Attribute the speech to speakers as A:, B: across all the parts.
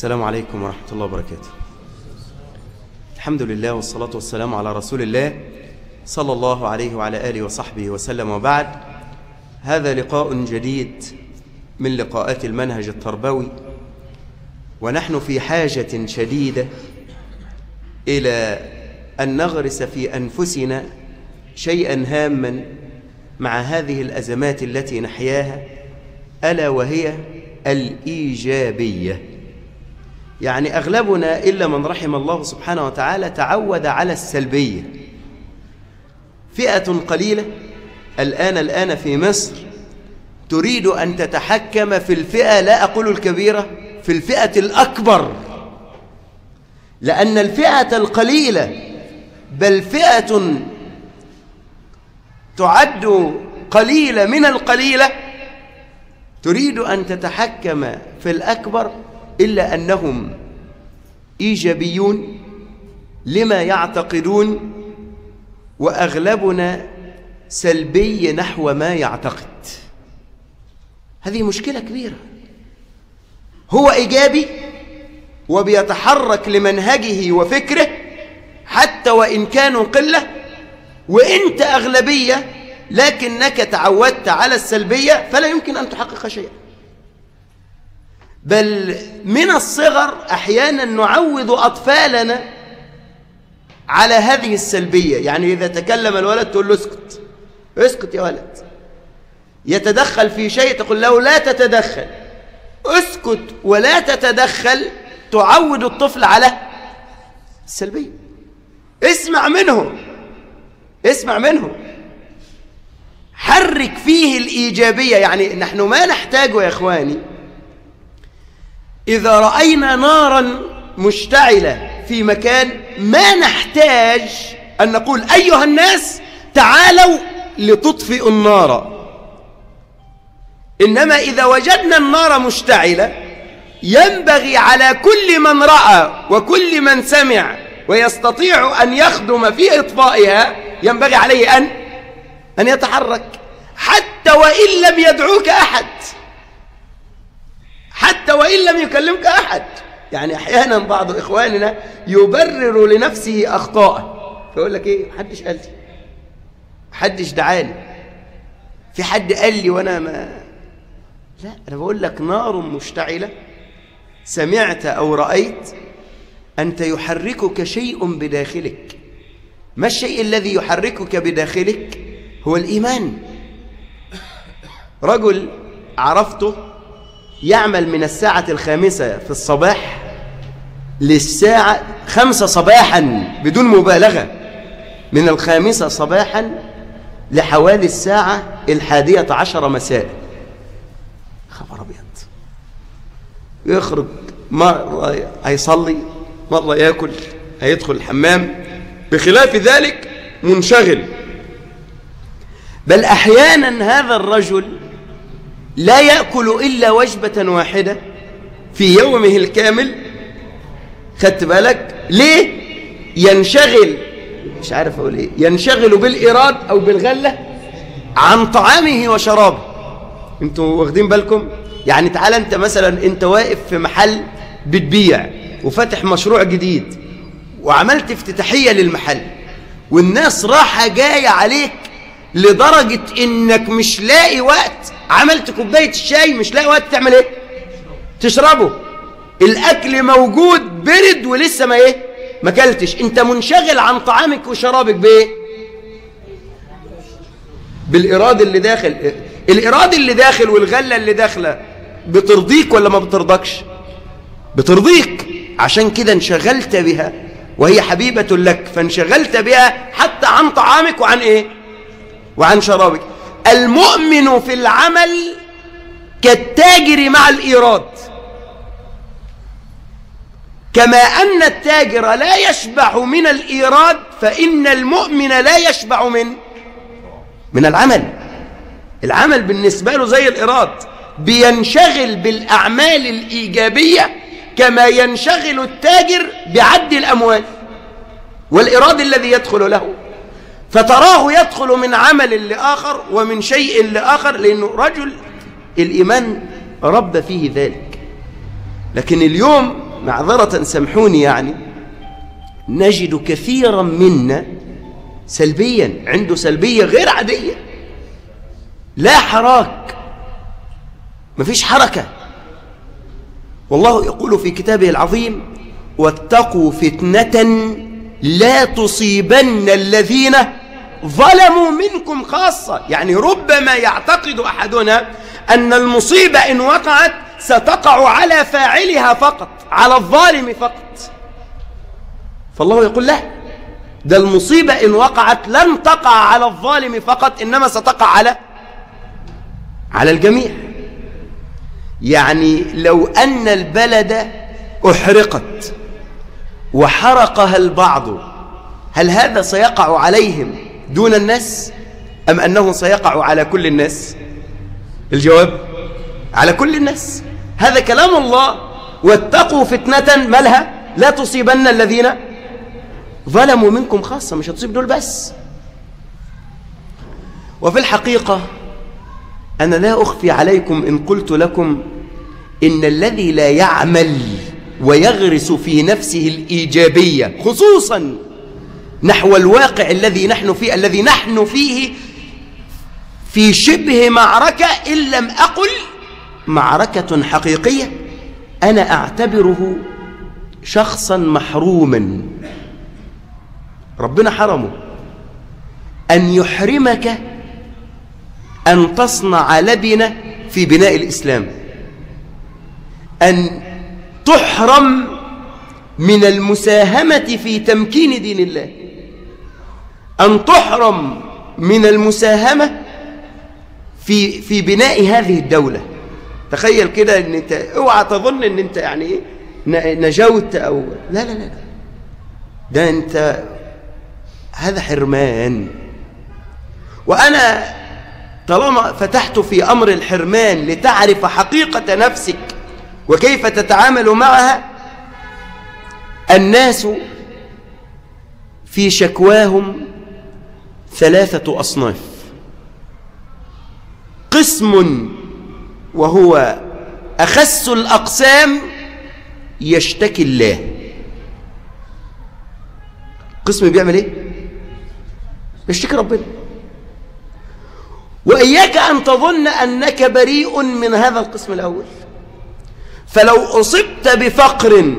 A: السلام عليكم ورحمة الله وبركاته الحمد لله والصلاة والسلام على رسول الله صلى الله عليه وعلى آله وصحبه وسلم وبعد هذا لقاء جديد من لقاءات المنهج التربوي ونحن في حاجة شديدة إلى أن نغرس في أنفسنا شيئا هاما مع هذه الأزمات التي نحياها ألا وهي الإيجابية يعني أغلبنا إلا من رحم الله سبحانه وتعالى تعود على السلبية فئة قليلة الآن الآن في مصر تريد أن تتحكم في الفئة لا أقول الكبيرة في الفئة الأكبر لأن الفئة القليلة بل فئة تعد قليلة من القليلة تريد أن تتحكم في الأكبر إلا أنهم إيجابيون لما يعتقدون وأغلبنا سلبي نحو ما يعتقد هذه مشكلة كبيرة هو إيجابي وبيتحرك لمنهجه وفكره حتى وإن كانوا قلة وإنت أغلبية لكنك تعودت على السلبية فلا يمكن أن تحقق شيئا بل من الصغر أحيانا نعود أطفالنا على هذه السلبية يعني إذا تكلم الولد تقول له اسكت اسكت يا ولد يتدخل في شيء تقول له لا تتدخل اسكت ولا تتدخل تعود الطفل على السلبية اسمع منه اسمع منه حرك فيه الإيجابية يعني نحن ما نحتاجه يا إخواني إذا رأينا نارا مشتعلة في مكان ما نحتاج أن نقول أيها الناس تعالوا لتطفئوا النار إنما إذا وجدنا النار مشتعلة ينبغي على كل من رأى وكل من سمع ويستطيع أن يخدم في إطفائها ينبغي عليه أن أن يتحرك حتى وإن لم يدعوك أحد حتى وإن لم يكلمك أحد يعني أحيانا بعض إخواننا يبرر لنفسه أخطاءه فيقول لك إيه محدش قال لي محدش دعاني في حد قال لي وأنا ما لا أنا بقول لك نار مشتعلة سمعت أو رأيت أنت يحركك شيء بداخلك ما الشيء الذي يحركك بداخلك هو الإيمان رجل عرفته يعمل من الساعة الخامسة في الصباح للساعة خمسة صباحا بدون مبالغة من الخامسة صباحا لحوالي الساعة الحادية عشر مساء خبر أبيض يخرج مرة هيصلي مرة يأكل هيدخل الحمام بخلاف ذلك منشغل بل أحيانا هذا الرجل لا يأكل إلا وجبة واحدة في يومه الكامل خدت بالك ليه ينشغل مش عارف أقول إيه ينشغل بالإيراد أو بالغلة عن طعامه وشرابه انتوا واخدين بالكم يعني تعال انت مثلا انت واقف في محل بتبيع وفاتح مشروع جديد وعملت افتتاحية للمحل والناس راحة جاية عليك لدرجة انك مش لاقي وقت عملت كوباية الشاي مش لاقي وقت تعمل ايه تشربه الاكل موجود برد ولسه ما ايه ما كلتش انت منشغل عن طعامك وشرابك بايه بالإراد اللي داخل الإراد اللي داخل والغلة اللي داخلة بترضيك ولا ما بترضكش بترضيك عشان كده انشغلت بها وهي حبيبة لك فانشغلت بها حتى عن طعامك وعن ايه وعن شرابك المؤمن في العمل كالتاجر مع الإيراد كما أن التاجر لا يشبع من الإيراد فإن المؤمن لا يشبع من من العمل العمل بالنسبة له زي الإيراد بينشغل بالأعمال الإيجابية كما ينشغل التاجر بعد الأموال والإيراد الذي يدخل له فتراه يدخل من عمل لآخر ومن شيء لآخر لأنه رجل الإيمان رب فيه ذلك لكن اليوم معذرة سامحوني يعني نجد كثيرا منا سلبيا عنده سلبية غير عادية لا حراك مفيش حركة والله يقول في كتابه العظيم واتقوا فتنة لا تصيبن الذين ظلموا منكم خاصة يعني ربما يعتقد أحدنا أن المصيبة إن وقعت ستقع على فاعلها فقط على الظالم فقط فالله يقول لا ده المصيبة إن وقعت لن تقع على الظالم فقط إنما ستقع على على الجميع يعني لو أن البلد أحرقت وحرقها البعض هل هذا سيقع عليهم دون الناس أم أنه سيقع على كل الناس الجواب على كل الناس هذا كلام الله واتقوا فتنة مالها لا تصيبن الذين ظلموا منكم خاصة مش هتصيب دول بس وفي الحقيقة أنا لا أخفي عليكم إن قلت لكم إن الذي لا يعمل ويغرس في نفسه الإيجابية خصوصا نحو الواقع الذي نحن فيه الذي نحن فيه في شبه معركة إن لم أقل معركة حقيقية أنا أعتبره شخصا محروما ربنا حرمه أن يحرمك أن تصنع لبنة في بناء الإسلام أن تحرم من المساهمة في تمكين دين الله أن تحرم من المساهمة في في بناء هذه الدولة تخيل كده ان انت اوعى تظن ان انت يعني ايه نجوت او لا لا لا ده انت هذا حرمان وانا طالما فتحت في امر الحرمان لتعرف حقيقة نفسك وكيف تتعامل معها الناس في شكواهم ثلاثة أصناف قسم وهو أخس الأقسام يشتكي الله قسم بيعمل ايه يشتكي ربنا وإياك أن تظن أنك بريء من هذا القسم الأول فلو أصبت بفقر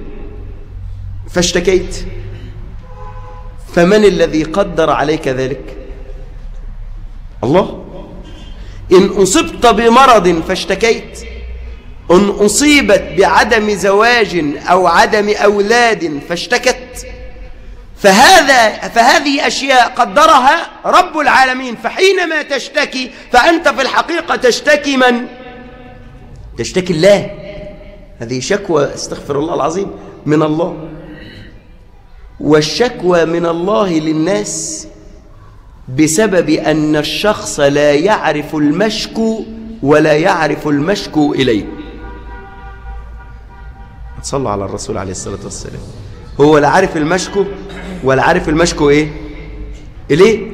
A: فاشتكيت فمن الذي قدر عليك ذلك الله إن أصبت بمرض فاشتكيت إن أصيبت بعدم زواج أو عدم أولاد فاشتكت فهذا فهذه أشياء قدرها رب العالمين فحينما تشتكي فأنت في الحقيقة تشتكي من؟ تشتكي الله هذه شكوى استغفر الله العظيم من الله والشكوى من الله للناس بسبب أن الشخص لا يعرف المشكو ولا يعرف المشكو إليه صلوا على الرسول عليه الصلاة والسلام هو لا عارف المشكو ولا عارف المشكو إيه إليه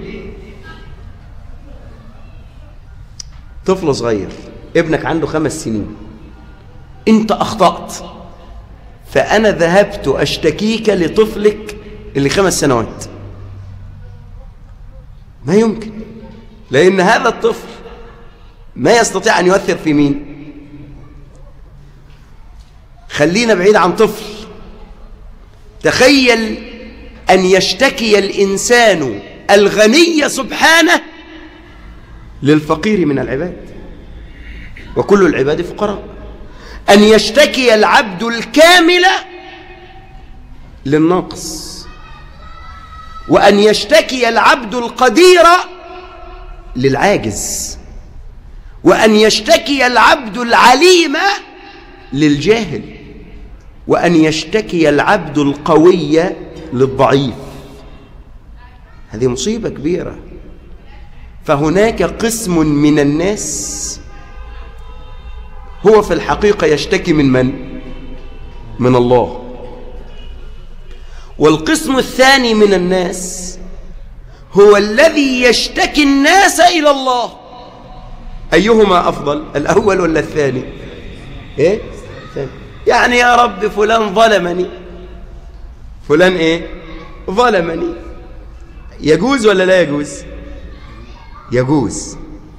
A: طفل صغير ابنك عنده خمس سنين انت أخطأت فأنا ذهبت أشتكيك لطفلك اللي خمس سنوات ما يمكن لأن هذا الطفل ما يستطيع أن يؤثر في مين خلينا بعيد عن طفل تخيل أن يشتكي الإنسان الغني سبحانه للفقير من العباد وكل العباد فقراء أن يشتكي العبد الكامل للناقص وأن يشتكي العبد القدير للعاجز وأن يشتكي العبد العليم للجاهل وأن يشتكي العبد القوي للضعيف هذه مصيبة كبيرة فهناك قسم من الناس هو في الحقيقة يشتكي من من؟ من الله والقسم الثاني من الناس هو الذي يشتكي الناس إلى الله أيهما أفضل الأول ولا الثاني إيه؟ الثاني يعني يا رب فلان ظلمني فلان ايه ظلمني يجوز ولا لا يجوز يجوز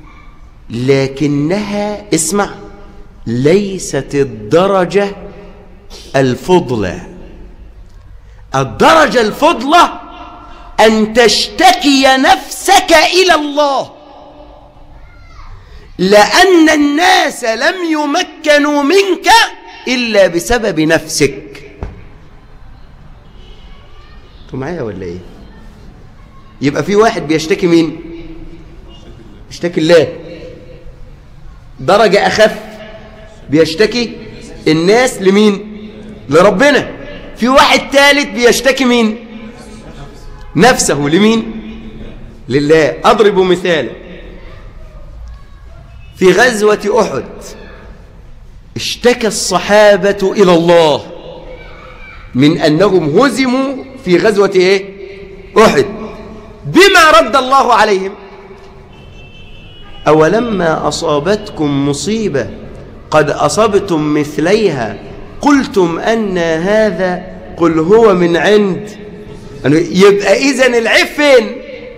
A: لكنها اسمع ليست الدرجة الفضلى الدرجة الفضلى أن تشتكي نفسك إلى الله لأن الناس لم يمكنوا منك إلا بسبب نفسك انتوا معايا ولا ايه يبقى في واحد بيشتكي مين بيشتكي الله درجة أخف بيشتكي الناس لمين لربنا في واحد ثالث بيشتكي مين نفسه لمين لله أضرب مثالا في غزوة أحد اشتكى الصحابة إلى الله من أنهم هزموا في غزوة إيه؟ أحد بما رد الله عليهم أولما أصابتكم مصيبة قد أصبتم مثليها قلتم أن هذا قل هو من عند يبقى إذن العيب فين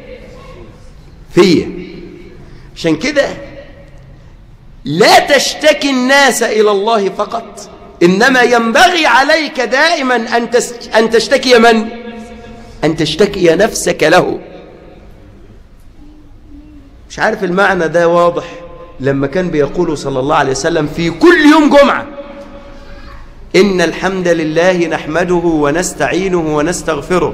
A: فيا عشان كده لا تشتكي الناس إلى الله فقط إنما ينبغي عليك دائما أن, أن تشتكي من؟ أن تشتكي نفسك له مش عارف المعنى ده واضح لما كان بيقول صلى الله عليه وسلم في كل يوم جمعة إن الحمد لله نحمده ونستعينه ونستغفره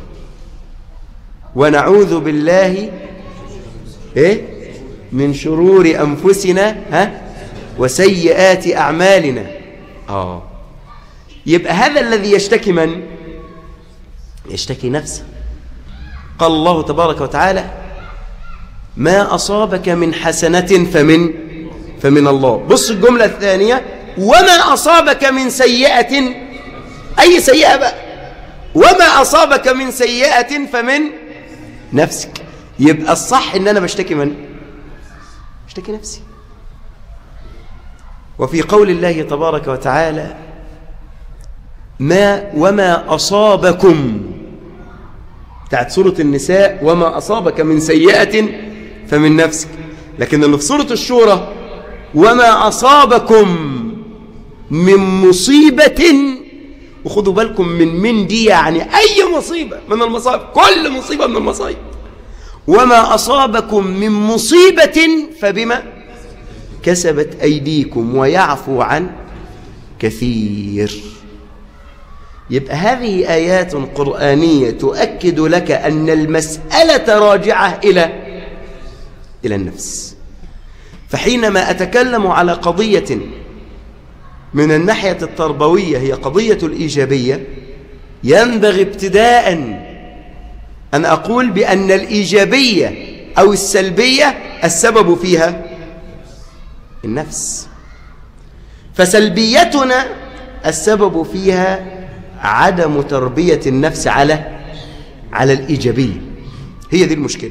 A: ونعوذ بالله إيه؟ من شرور أنفسنا ها؟ وسيئات أعمالنا آه يبقى هذا الذي يشتكي من؟ يشتكي نفسه قال الله تبارك وتعالى ما أصابك من حسنة فمن فمن الله بص الجملة الثانية وما أصابك من سيئة أي سيئة بقى وما أصابك من سيئة فمن نفسك يبقى الصح إن أنا بشتكي من بشتكي نفسي وفي قول الله تبارك وتعالى ما وما أصابكم بتاعت سورة النساء وما أصابك من سيئة فمن نفسك لكن اللي في سورة الشورى وما أصابكم من مصيبة وخدوا بالكم من من دي يعني أي مصيبة من المصائب كل مصيبة من المصائب وما أصابكم من مصيبة فبما كسبت أيديكم ويعفو عن كثير يبقى هذه آيات قرآنية تؤكد لك أن المسألة راجعة إلى إلى النفس فحينما أتكلم على قضية من الناحية التربوية هي قضية الإيجابية ينبغي ابتداء أن أقول بأن الإيجابية أو السلبية السبب فيها النفس فسلبيتنا السبب فيها عدم تربية النفس على على الإيجابية هي دي المشكلة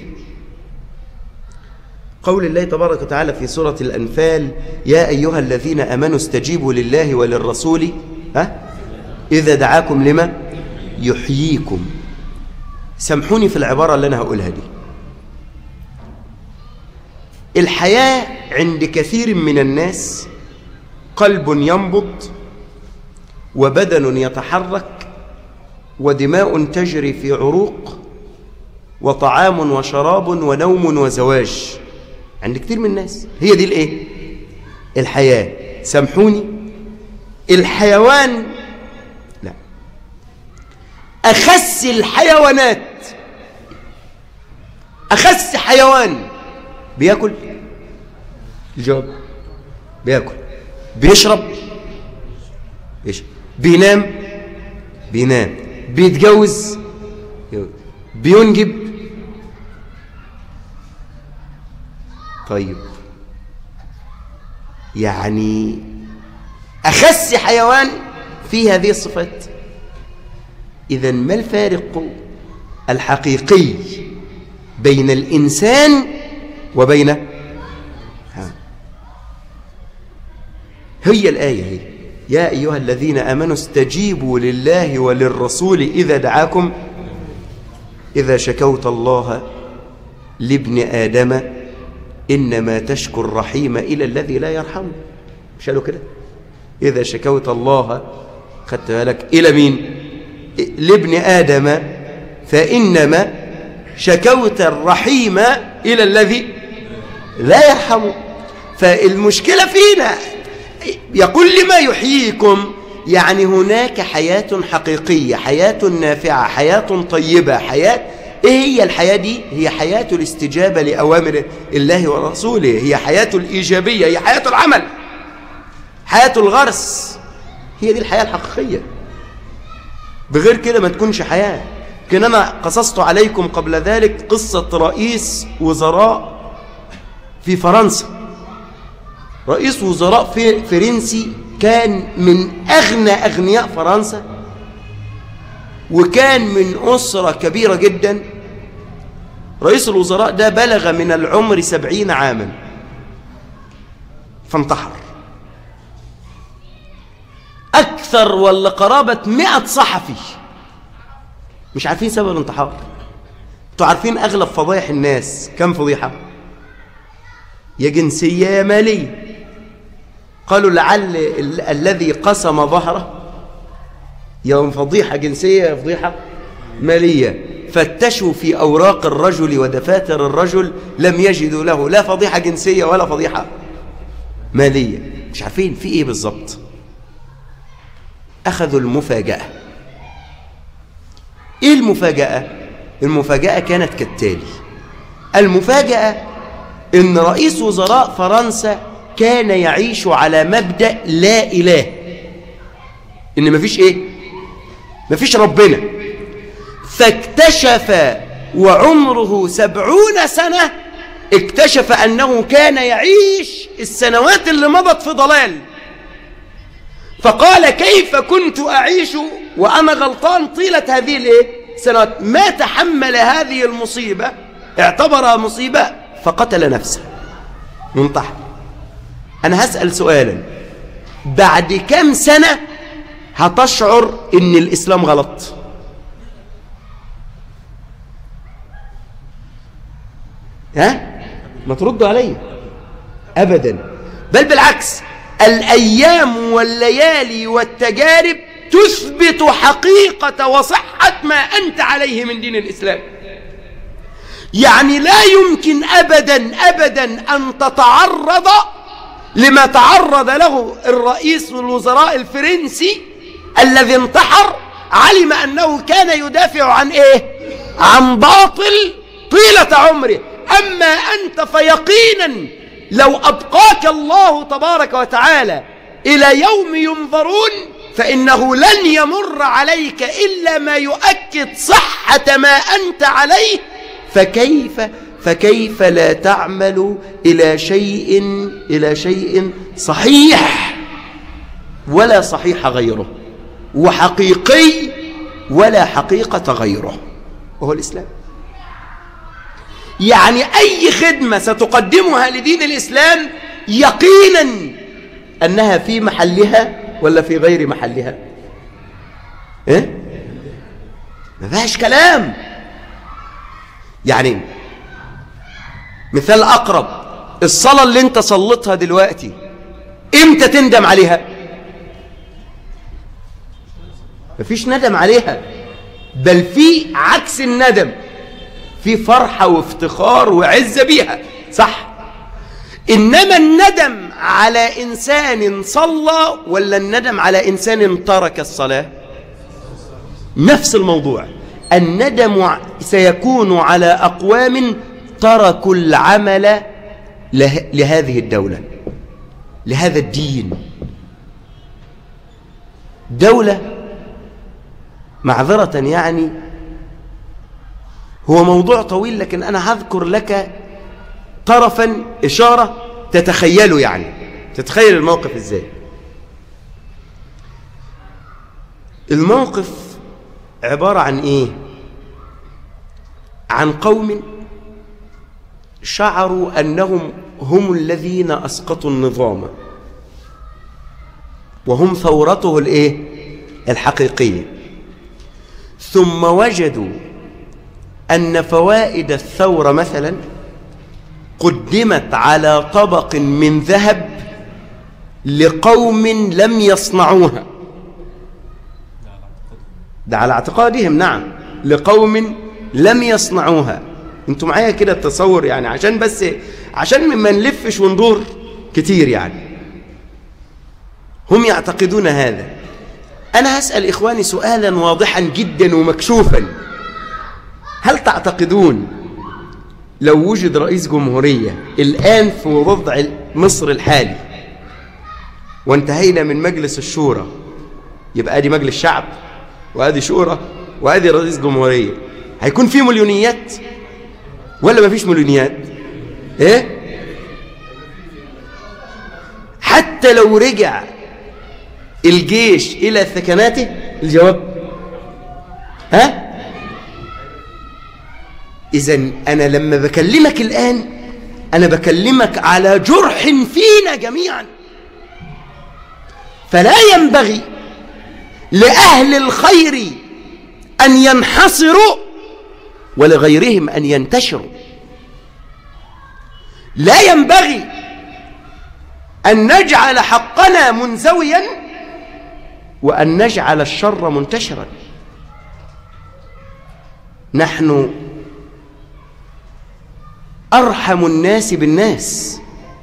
A: قول الله تبارك وتعالى في سورة الأنفال يا أيها الذين أمنوا استجيبوا لله وللرسول ها؟ إذا دعاكم لما يحييكم سامحوني في العبارة اللي أنا هقولها دي الحياة عند كثير من الناس قلب ينبض وبدن يتحرك ودماء تجري في عروق وطعام وشراب ونوم وزواج عند كثير من الناس هي دي الايه الحياة سامحوني الحيوان لا أخس الحيوانات أخس حيوان بياكل الجواب بياكل بيشرب بيشرب بينام بينام بيتجوز بينجب طيب يعني أخس حيوان في هذه الصفات إذا ما الفارق الحقيقي بين الإنسان وبين ها. هي الآية هي يا أيها الذين آمنوا استجيبوا لله وللرسول إذا دعاكم إذا شكوت الله لابن آدم إنما تشكو الرحيم إلى الذي لا يرحمه مش قالوا كده إذا شكوت الله خدت بالك إلى مين لابن آدم فإنما شكوت الرحيم إلى الذي لا يرحمه فالمشكلة فينا يقول لما يحييكم يعني هناك حياة حقيقية حياة نافعة حياة طيبة حياة ايه هي الحياة دي هي حياة الاستجابة لأوامر الله ورسوله هي حياة الإيجابية هي حياة العمل حياة الغرس هي دي الحياة الحقيقية بغير كده ما تكونش حياة كان أنا قصصت عليكم قبل ذلك قصة رئيس وزراء في فرنسا رئيس وزراء في فرنسي كان من أغنى أغنياء فرنسا وكان من أسرة كبيرة جدا رئيس الوزراء ده بلغ من العمر سبعين عاما فانتحر أكثر ولا قرابة مئة صحفي مش عارفين سبب الانتحار انتوا عارفين أغلب فضايح الناس كم فضيحة يا جنسية يا مالية قالوا لعل ال الذي قسم ظهره يوم فضيحة جنسية يا فضيحة مالية فتشوا في أوراق الرجل ودفاتر الرجل لم يجدوا له لا فضيحة جنسية ولا فضيحة مالية مش عارفين في إيه بالظبط أخذوا المفاجأة إيه المفاجأة؟ المفاجأة كانت كالتالي المفاجأة إن رئيس وزراء فرنسا كان يعيش على مبدأ لا إله إن مفيش إيه؟ مفيش ربنا فاكتشف وعمره سبعون سنة اكتشف أنه كان يعيش السنوات اللي مضت في ضلال فقال كيف كنت أعيش وأنا غلطان طيلة هذه الايه سنوات ما تحمل هذه المصيبة اعتبرها مصيبة فقتل نفسه منتحر أنا هسأل سؤالا بعد كم سنة هتشعر إن الإسلام غلط ها ما تردوا علي أبدا بل بالعكس الأيام والليالي والتجارب تثبت حقيقة وصحة ما أنت عليه من دين الإسلام يعني لا يمكن أبدا أبدا أن تتعرض لما تعرض له الرئيس الوزراء الفرنسي الذي انتحر علم أنه كان يدافع عن إيه عن باطل طيلة عمره أما أنت فيقينا لو أبقاك الله تبارك وتعالى إلى يوم ينظرون فإنه لن يمر عليك إلا ما يؤكد صحة ما أنت عليه فكيف فكيف لا تعمل إلى شيء إلى شيء صحيح ولا صحيح غيره وحقيقي ولا حقيقة غيره وهو الإسلام يعني أي خدمة ستقدمها لدين الإسلام يقينا أنها في محلها ولا في غير محلها إيه؟ ما فيهاش كلام يعني مثال أقرب الصلاة اللي انت صلتها دلوقتي امتى تندم عليها مفيش ندم عليها بل في عكس الندم في فرحة وافتخار وعزة بيها صح إنما الندم على إنسان صلى ولا الندم على إنسان ترك الصلاة نفس الموضوع الندم سيكون على أقوام تركوا العمل له لهذه الدولة لهذا الدين دولة معذرة يعني هو موضوع طويل لكن أنا هذكر لك طرفا إشارة تتخيله يعني تتخيل الموقف إزاي الموقف عبارة عن إيه عن قوم شعروا أنهم هم الذين أسقطوا النظام وهم ثورته الايه الحقيقية ثم وجدوا أن فوائد الثورة مثلا قدمت على طبق من ذهب لقوم لم يصنعوها ده على اعتقادهم نعم لقوم لم يصنعوها انتوا معايا كده التصور يعني عشان بس عشان ما نلفش وندور كتير يعني هم يعتقدون هذا أنا هسأل إخواني سؤالا واضحا جدا ومكشوفا هل تعتقدون لو وجد رئيس جمهورية الآن في وضع مصر الحالي وانتهينا من مجلس الشورى يبقى ادي مجلس شعب وادي شورى وادي رئيس جمهورية هيكون في مليونيات ولا ما فيش مليونيات ايه حتى لو رجع الجيش إلى ثكناته الجواب ها إذا أنا لما بكلمك الآن أنا بكلمك على جرح فينا جميعا فلا ينبغي لأهل الخير أن ينحصروا ولغيرهم أن ينتشروا لا ينبغي أن نجعل حقنا منزويا وأن نجعل الشر منتشرا نحن أرحم الناس بالناس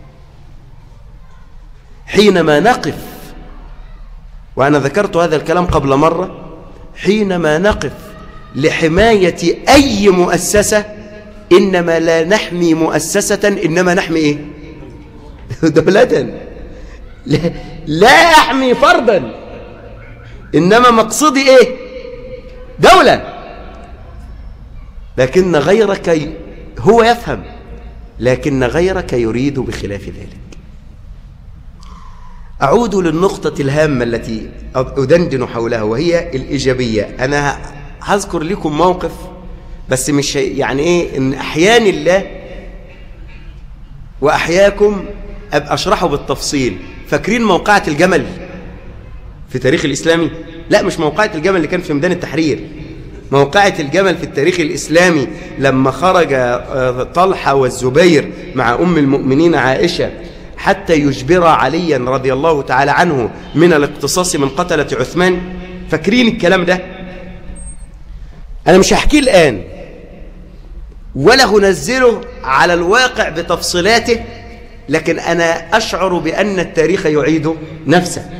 A: حينما نقف وأنا ذكرت هذا الكلام قبل مرة حينما نقف لحماية أي مؤسسة إنما لا نحمي مؤسسة إنما نحمي إيه دولة لا, لا أحمي فردا إنما مقصدي إيه دولة لكن غيرك هو يفهم لكن غيرك يريد بخلاف ذلك أعود للنقطة الهامة التي أدندن حولها وهي الإيجابية أنا هذكر لكم موقف بس مش يعني إيه إن أحيان الله وأحياكم أبقى أشرحه بالتفصيل فاكرين موقعة الجمل في التاريخ الإسلامي لا مش موقعة الجمل اللي كان في ميدان التحرير موقعة الجمل في التاريخ الإسلامي لما خرج طلحة والزبير مع أم المؤمنين عائشة حتى يجبر عليا رضي الله تعالى عنه من الاقتصاص من قتلة عثمان فاكرين الكلام ده أنا مش هحكيه الآن ولا هنزله على الواقع بتفصيلاته لكن أنا أشعر بأن التاريخ يعيد نفسه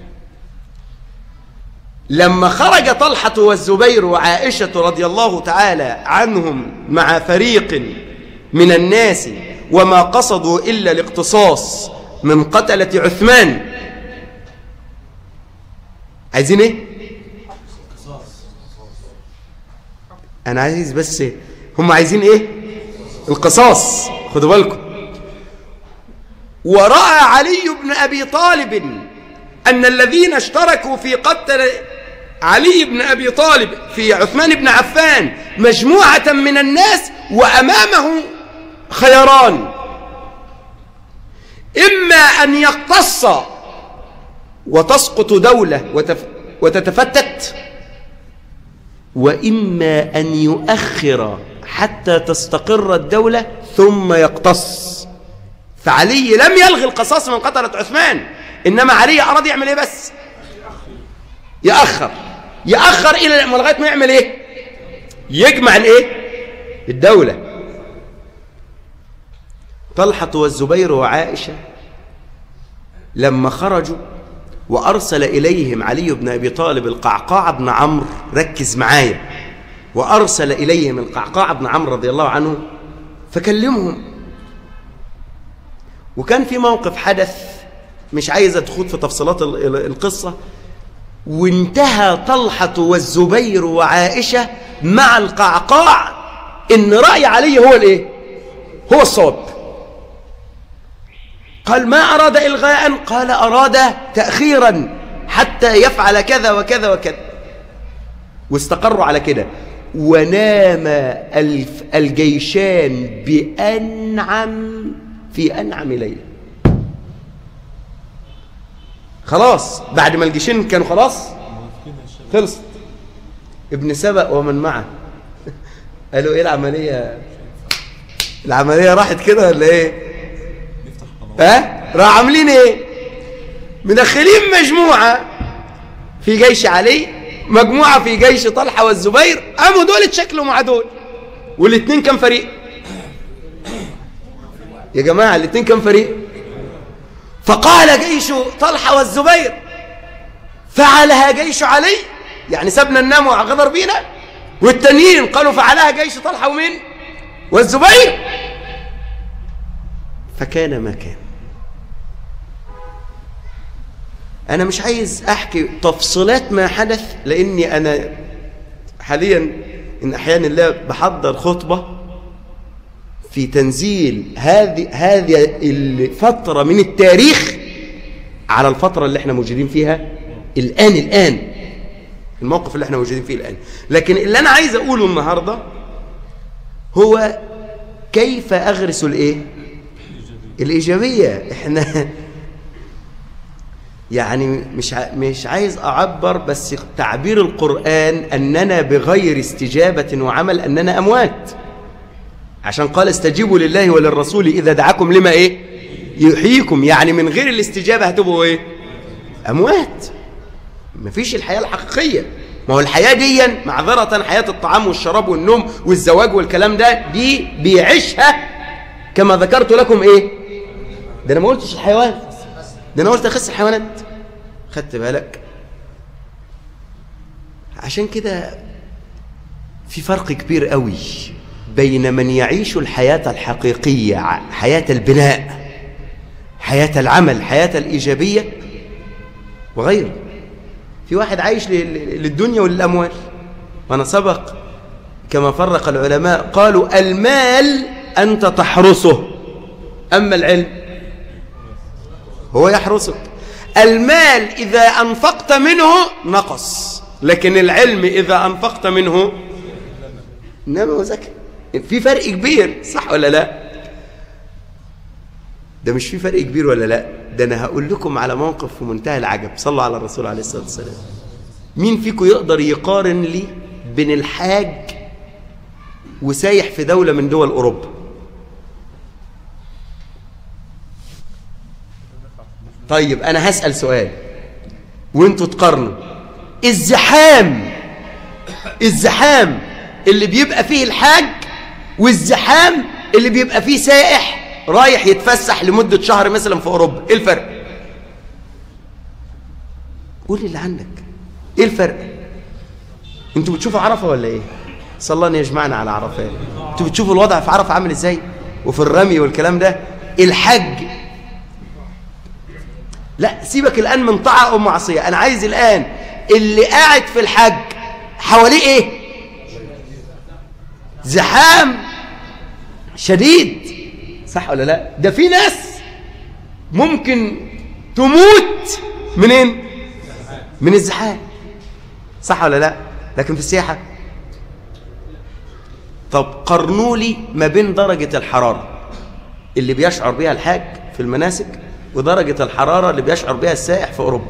A: لما خرج طلحة والزبير وعائشة رضي الله تعالى عنهم مع فريق من الناس وما قصدوا إلا الاقتصاص من قتلة عثمان عايزين ايه انا عايز بس هم عايزين ايه القصاص خدوا بالكم ورأى علي بن أبي طالب أن الذين اشتركوا في قتل علي بن أبي طالب في عثمان بن عفان مجموعة من الناس وأمامه خيران إما أن يقتص وتسقط دولة وتف وتتفتت وإما أن يؤخر حتى تستقر الدولة ثم يقتص فعلي لم يلغي القصاص من قتلة عثمان إنما علي أراد يعمل إيه بس يأخر يأخر إلى لغاية ما يعمل إيه يجمع الإيه الدولة طلحة والزبير وعائشة لما خرجوا وأرسل إليهم علي بن أبي طالب القعقاع بن عمرو ركز معايا وأرسل إليهم القعقاع بن عمرو رضي الله عنه فكلمهم وكان في موقف حدث مش عايز أدخل في تفصيلات القصة وانتهى طلحة والزبير وعائشة مع القعقاع إن رأي علي هو الإيه؟ هو الصواب قال ما أراد إلغاء قال أراد تأخيرا حتى يفعل كذا وكذا وكذا واستقروا على كده ونام الف الجيشان بأنعم في أنعم ليلة خلاص بعد ما الجيشين كانوا خلاص خلصت ابن سبأ ومن معه قالوا ايه العملية العملية راحت كده ولا ايه ها راح عاملين ايه مدخلين مجموعة في جيش علي مجموعة في جيش طلحة والزبير قاموا دول اتشكلوا مع دول والاثنين كم فريق يا جماعة الاثنين كم فريق فقال جيش طلحة والزبير فعلها جيش علي يعني سبنا النام وغدر بينا والتانيين قالوا فعلها جيش طلحة ومين والزبير فكان ما كان أنا مش عايز أحكي تفصيلات ما حدث لأني أنا حاليا إن أحيانا الله بحضر خطبة في تنزيل هذه هذه الفترة من التاريخ على الفترة اللي احنا موجودين فيها الآن الآن الموقف اللي احنا موجودين فيه الآن لكن اللي أنا عايز أقوله النهاردة هو كيف أغرس الإيه الإيجابية احنا يعني مش مش عايز أعبر بس تعبير القرآن أننا بغير استجابة وعمل أننا أموات عشان قال استجيبوا لله وللرسول إذا دعاكم لما إيه يحييكم يعني من غير الاستجابة هتبقوا إيه أموات مفيش الحياة الحقيقية ما هو الحياة دي معذرة حياة الطعام والشراب والنوم والزواج والكلام ده دي بيعيشها كما ذكرت لكم إيه ده أنا ما قلتش الحيوان ده أنا قلت أخس الحيوانات خدت بالك عشان كده في فرق كبير قوي بين من يعيش الحياة الحقيقية حياة البناء حياة العمل حياة الإيجابية وغيره في واحد عايش للدنيا وللأموال وأنا سبق كما فرق العلماء قالوا المال أنت تحرسه أما العلم هو يحرسك المال إذا أنفقت منه نقص لكن العلم إذا أنفقت منه نما وزكى في فرق كبير صح ولا لا ده مش في فرق كبير ولا لا ده انا هقول لكم على موقف في منتهى العجب صلوا على الرسول عليه الصلاه والسلام مين فيكم يقدر يقارن لي بين الحاج وسايح في دوله من دول اوروبا طيب انا هسال سؤال وانتوا تقارنوا الزحام الزحام اللي بيبقى فيه الحاج والزحام اللي بيبقى فيه سائح رايح يتفسح لمدة شهر مثلا في أوروبا إيه الفرق؟ قول اللي عندك إيه الفرق؟ أنتوا بتشوفوا عرفة ولا إيه؟ صلى الله أن يجمعنا على عرفات أنتوا بتشوفوا الوضع في عرفة عامل إزاي؟ وفي الرمي والكلام ده الحج لا سيبك الآن من طاعة أو معصية أنا عايز الآن اللي قاعد في الحج حواليه إيه؟ زحام شديد صح ولا لا ده في ناس ممكن تموت منين من الزحام صح ولا لا لكن في السياحة طب قرنوا لي ما بين درجة الحرارة اللي بيشعر بها الحاج في المناسك ودرجة الحرارة اللي بيشعر بها السائح في أوروبا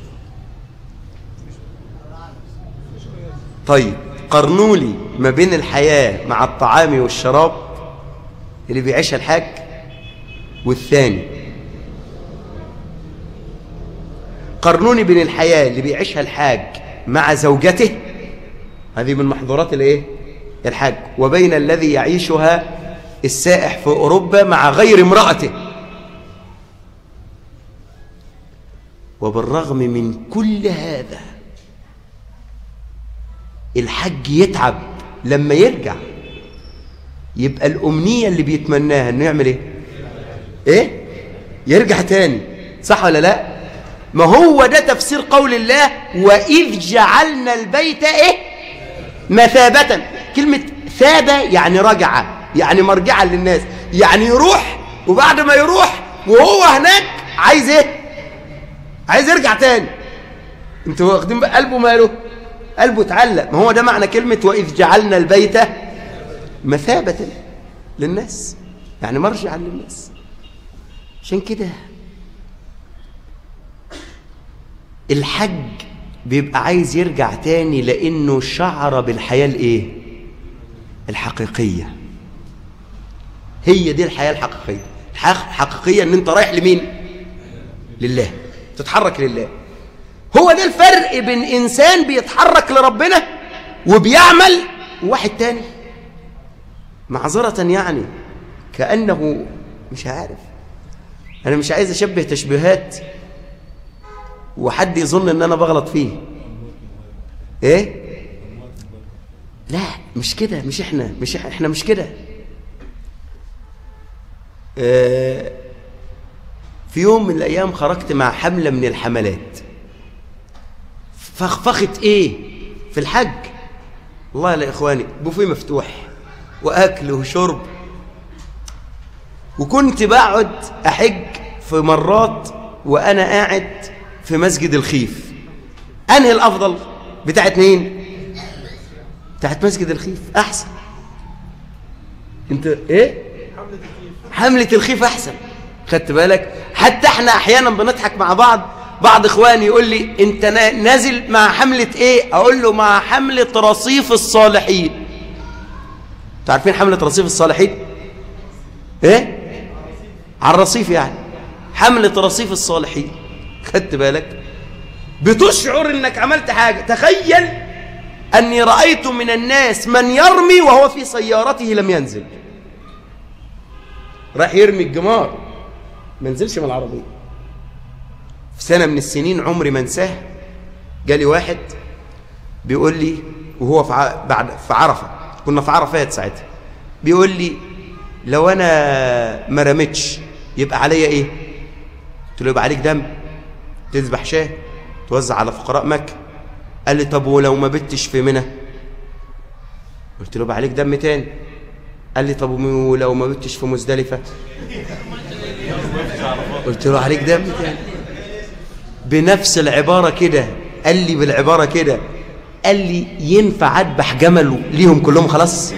A: طيب قرنوا لي ما بين الحياة مع الطعام والشراب اللي بيعيشها الحاج والثاني قرنوني بين الحياة اللي بيعيشها الحاج مع زوجته هذه من محظورات الايه الحاج وبين الذي يعيشها السائح في أوروبا مع غير امرأته وبالرغم من كل هذا الحج يتعب لما يرجع يبقى الأمنية اللي بيتمناها انه يعمل ايه ايه يرجع تاني صح ولا لا ما هو ده تفسير قول الله وإذ جعلنا البيت ايه مثابة كلمة ثابة يعني رجع يعني مرجعا للناس يعني يروح وبعد ما يروح وهو هناك عايز ايه عايز يرجع تاني انتوا واخدين قلبه ماله قلبه اتعلق ما هو ده معنى كلمة وإذ جعلنا البيت مثابة للناس يعني مرجعا للناس عشان كده الحج بيبقى عايز يرجع تاني لأنه شعر بالحياة الإيه؟ الحقيقية هي دي الحياة الحقيقية الحياة الحقيقية ان انت رايح لمين لله تتحرك لله هو ده الفرق بين انسان بيتحرك لربنا وبيعمل وواحد تاني معذرة يعني كأنه مش عارف أنا مش عايز أشبه تشبيهات وحد يظن ان انا بغلط فيه ايه لا مش كده مش احنا مش احنا, احنا مش كده اه في يوم من الايام خرجت مع حملة من الحملات فخفخت ايه في الحج والله يا اخواني بوفيه مفتوح واكل وشرب وكنت بقعد احج في مرات وانا قاعد في مسجد الخيف انهي الافضل بتاعت مين بتاعت مسجد الخيف احسن انت ايه حملة الخيف احسن خدت بالك حتى احنا احيانا بنضحك مع بعض بعض اخواني يقول لي انت نازل مع حملة ايه اقول له مع حملة رصيف الصالحين تعرفين حملة رصيف الصالحين ايه على الرصيف يعني حملة رصيف الصالحين خدت بالك بتشعر انك عملت حاجة تخيل اني رأيت من الناس من يرمي وهو في سيارته لم ينزل راح يرمي الجمار ما نزلش من العربية في سنة من السنين عمري ما انساه جالي واحد بيقول لي وهو في ع... بعد في عرفة كنا في عرفات ساعتها بيقول لي لو انا ما رميتش يبقى عليا ايه قلت له يبقى عليك دم تذبح شاه توزع على فقراء مكة قال لي طب ولو ما بتش في منى قلت له يبقى عليك دم تاني قال لي طب ولو ما بتش في مزدلفة قلت له عليك دم تاني بنفس العبارة كده قال لي بالعبارة كده قال لي ينفع اذبح جمل ليهم كلهم خلاص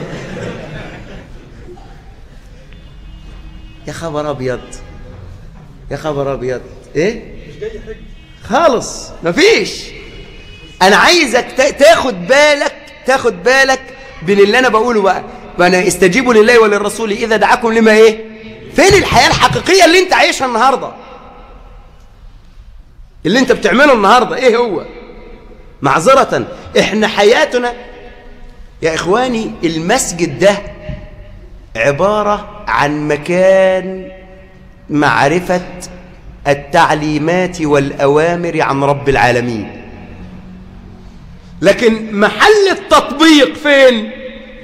A: يا خبر ابيض يا خبر ابيض ايه
B: مش جاي حج
A: خالص مفيش انا عايزك تاخد بالك تاخد بالك من اللي انا بقوله بقى وانا استجيبوا لله وللرسول اذا دعاكم لما ايه فين الحياه الحقيقيه اللي انت عايشها النهارده اللي انت بتعمله النهارده ايه هو معذره احنا حياتنا يا اخواني المسجد ده عباره عن مكان معرفه التعليمات والأوامر عن رب العالمين لكن محل التطبيق فين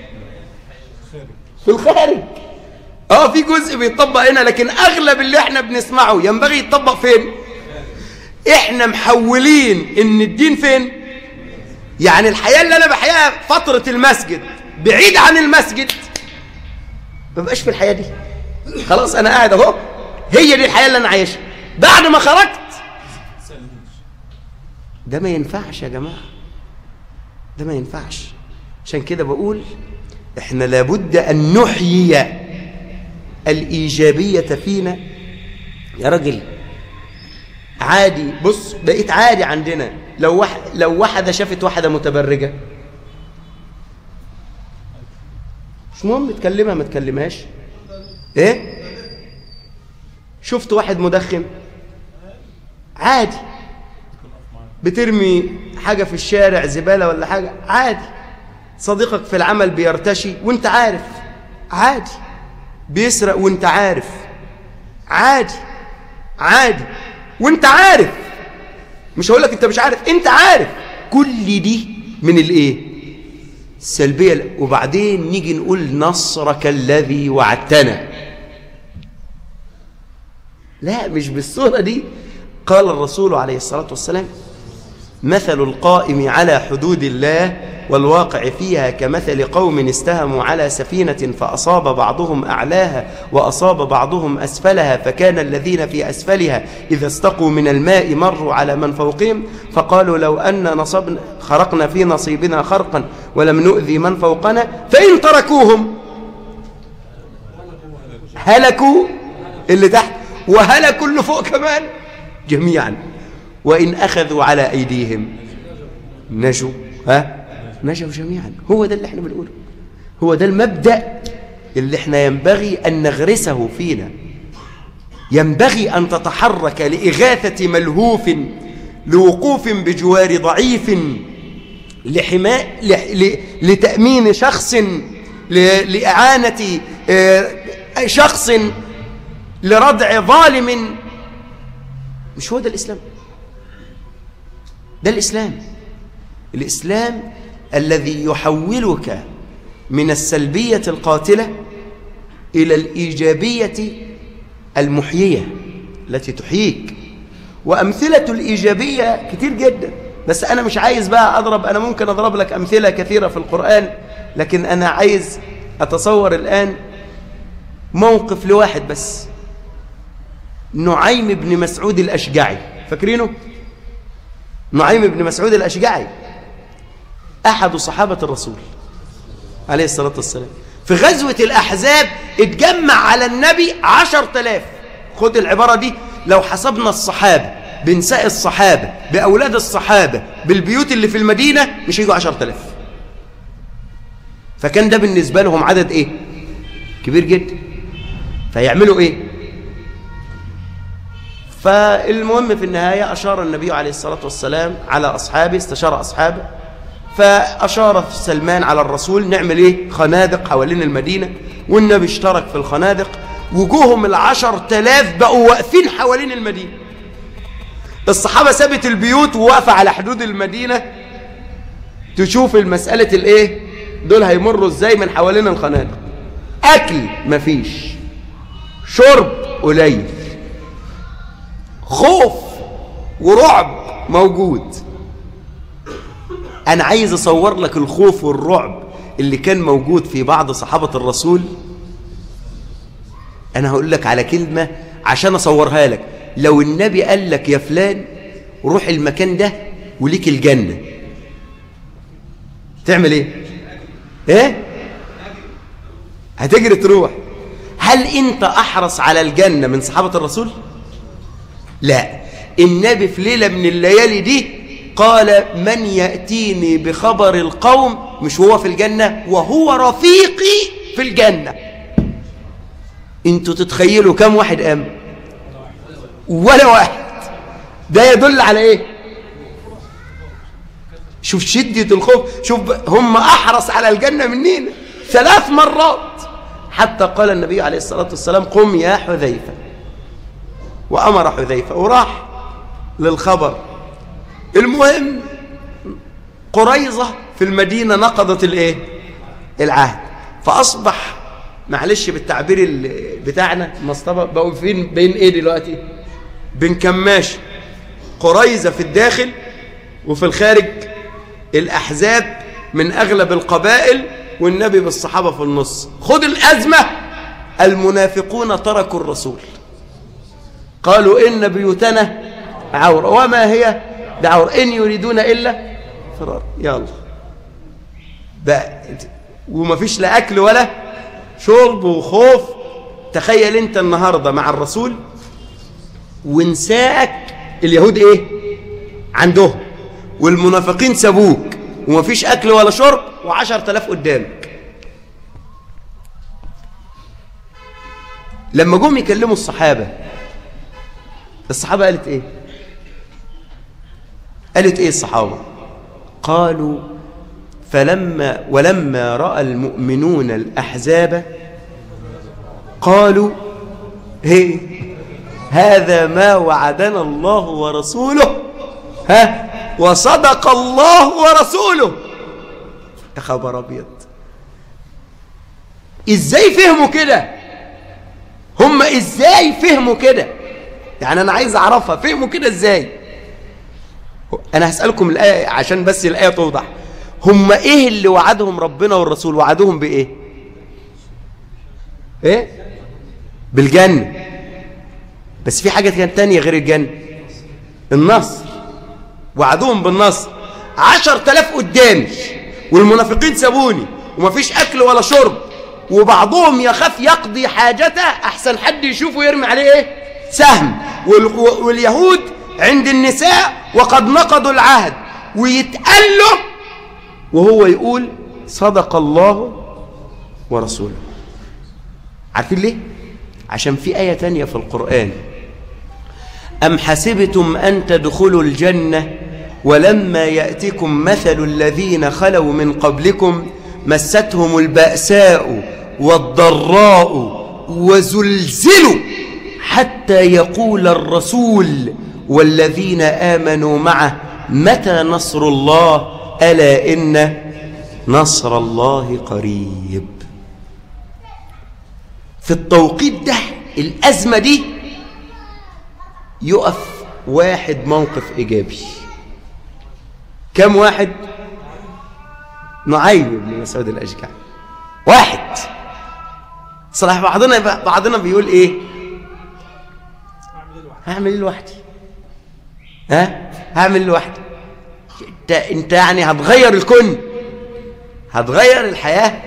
A: في الخارج اه في جزء بيطبق هنا لكن اغلب اللي احنا بنسمعه ينبغي يطبق فين احنا محولين ان الدين فين يعني الحياة اللي انا بحياها فترة المسجد بعيد عن المسجد ما بقاش في الحياة دي خلاص انا قاعد اهو هي دي الحياة اللي انا عايشها بعد ما خرجت ده ما ينفعش يا جماعة ده ما ينفعش عشان كده بقول احنا لابد ان نحيي الايجابية فينا يا راجل عادي بص بقيت عادي عندنا لو واحد لو واحدة شافت واحدة متبرجة مش مهم تكلمها ما تكلمهاش ايه شفت واحد مدخن عادي بترمي حاجة في الشارع زبالة ولا حاجة عادي صديقك في العمل بيرتشي وانت عارف عادي بيسرق وانت عارف عادي عادي وانت عارف مش هقول لك انت مش عارف انت عارف كل دي من الايه السلبية وبعدين نيجي نقول نصرك الذي وعدتنا لا مش بالصورة دي قال الرسول عليه الصلاة والسلام مثل القائم على حدود الله والواقع فيها كمثل قوم استهموا على سفينة فأصاب بعضهم أعلاها وأصاب بعضهم أسفلها فكان الذين في أسفلها إذا استقوا من الماء مروا على من فوقهم فقالوا لو أن نصبنا خرقنا في نصيبنا خرقا ولم نؤذي من فوقنا فإن تركوهم هلكوا اللي تحت وهلكوا اللي فوق كمان جميعا وإن أخذوا على أيديهم نجوا ها نجوا جميعا هو ده اللي احنا بنقوله هو ده المبدأ اللي احنا ينبغي أن نغرسه فينا ينبغي أن تتحرك لإغاثة ملهوف لوقوف بجوار ضعيف لحماء لتأمين شخص لإعانة شخص لردع ظالم مش هو ده الإسلام ده الإسلام الإسلام الذي يحولك من السلبية القاتلة إلى الإيجابية المحيية التي تحييك وأمثلة الإيجابية كتير جدا بس أنا مش عايز بقى أضرب أنا ممكن أضرب لك أمثلة كثيرة في القرآن لكن أنا عايز أتصور الآن موقف لواحد بس نعيم بن مسعود الأشجعي فاكرينه؟ نعيم بن مسعود الأشجعي أحد صحابة الرسول عليه الصلاة والسلام في غزوة الأحزاب اتجمع على النبي عشر تلاف خد العبارة دي لو حسبنا الصحابة بنساء الصحابة بأولاد الصحابة بالبيوت اللي في المدينة مش هيجوا عشر تلاف فكان ده بالنسبة لهم عدد ايه كبير جدا فيعملوا ايه فالمهم في النهاية أشار النبي عليه الصلاة والسلام على أصحابه استشار أصحابه فأشار سلمان على الرسول نعمل إيه خنادق حوالين المدينة والنبي اشترك في الخنادق وجوههم العشر تلاف بقوا واقفين حوالين المدينة الصحابة سابت البيوت وواقفة على حدود المدينة تشوف المسألة الايه دول هيمروا ازاي من حوالين الخنادق اكل مفيش شرب قليل خوف ورعب موجود أنا عايز أصور لك الخوف والرعب اللي كان موجود في بعض صحابة الرسول أنا هقول لك على كلمة عشان أصورها لك لو النبي قال لك يا فلان روح المكان ده وليك الجنة تعمل ايه ايه هتجري تروح هل انت احرص على الجنة من صحابة الرسول لا النبي في ليلة من الليالي دي قال من يأتيني بخبر القوم مش هو في الجنة وهو رفيقي في الجنة انتوا تتخيلوا كم واحد قام ولا واحد ده يدل على ايه شوف شدة الخوف شوف هم أحرص على الجنة منين ثلاث مرات حتى قال النبي عليه الصلاة والسلام قم يا حذيفة وأمر حذيفة وراح للخبر المهم قريظة في المدينة نقضت الايه العهد فأصبح معلش بالتعبير بتاعنا مصطفى بقوا فين بين ايه دلوقتي بين كماش قريظة في الداخل وفي الخارج الأحزاب من أغلب القبائل والنبي بالصحابة في النص خد الأزمة المنافقون تركوا الرسول قالوا إن بيوتنا عورة وما هي بعورة إن يريدون إلا فرار يلا بقى وما فيش لا أكل ولا شرب وخوف تخيل أنت النهاردة مع الرسول ونساءك اليهود إيه عندهم والمنافقين سابوك وما فيش أكل ولا شرب وعشر تلاف قدامك لما جم يكلموا الصحابة الصحابة قالت ايه قالت ايه الصحابة قالوا فلما ولما رأى المؤمنون الأحزاب قالوا هي هذا ما وعدنا الله ورسوله ها وصدق الله ورسوله يا خبر ابيض ازاي فهموا كده هم ازاي فهموا كده يعني انا عايز اعرفها فهموا كده ازاي انا هسألكم الآية عشان بس الآية توضح هم ايه اللي وعدهم ربنا والرسول وعدهم بايه ايه بالجنة بس في حاجة كانت تانية غير الجنة النصر وعدوهم بالنصر عشر تلاف قدامي والمنافقين سابوني ومفيش أكل ولا شرب وبعضهم يخاف يقضي حاجته أحسن حد يشوفه يرمي عليه إيه؟ سهم واليهود عند النساء وقد نقضوا العهد ويتقال له وهو يقول صدق الله ورسوله عارفين ليه؟ عشان في آية تانية في القرآن أم حسبتم أن تدخلوا الجنة ولما يأتكم مثل الذين خلوا من قبلكم مستهم البأساء والضراء وزلزلوا حتى يقول الرسول والذين آمنوا معه متى نصر الله ألا إن نصر الله قريب في التوقيت ده الأزمة دي يقف واحد موقف إيجابي كم واحد نعيم بن مسعود الأشجعي واحد صلاح بعضنا بعضنا بيقول ايه هعمل ايه لوحدي ها هعمل ايه لوحدي انت انت يعني هتغير الكون هتغير الحياه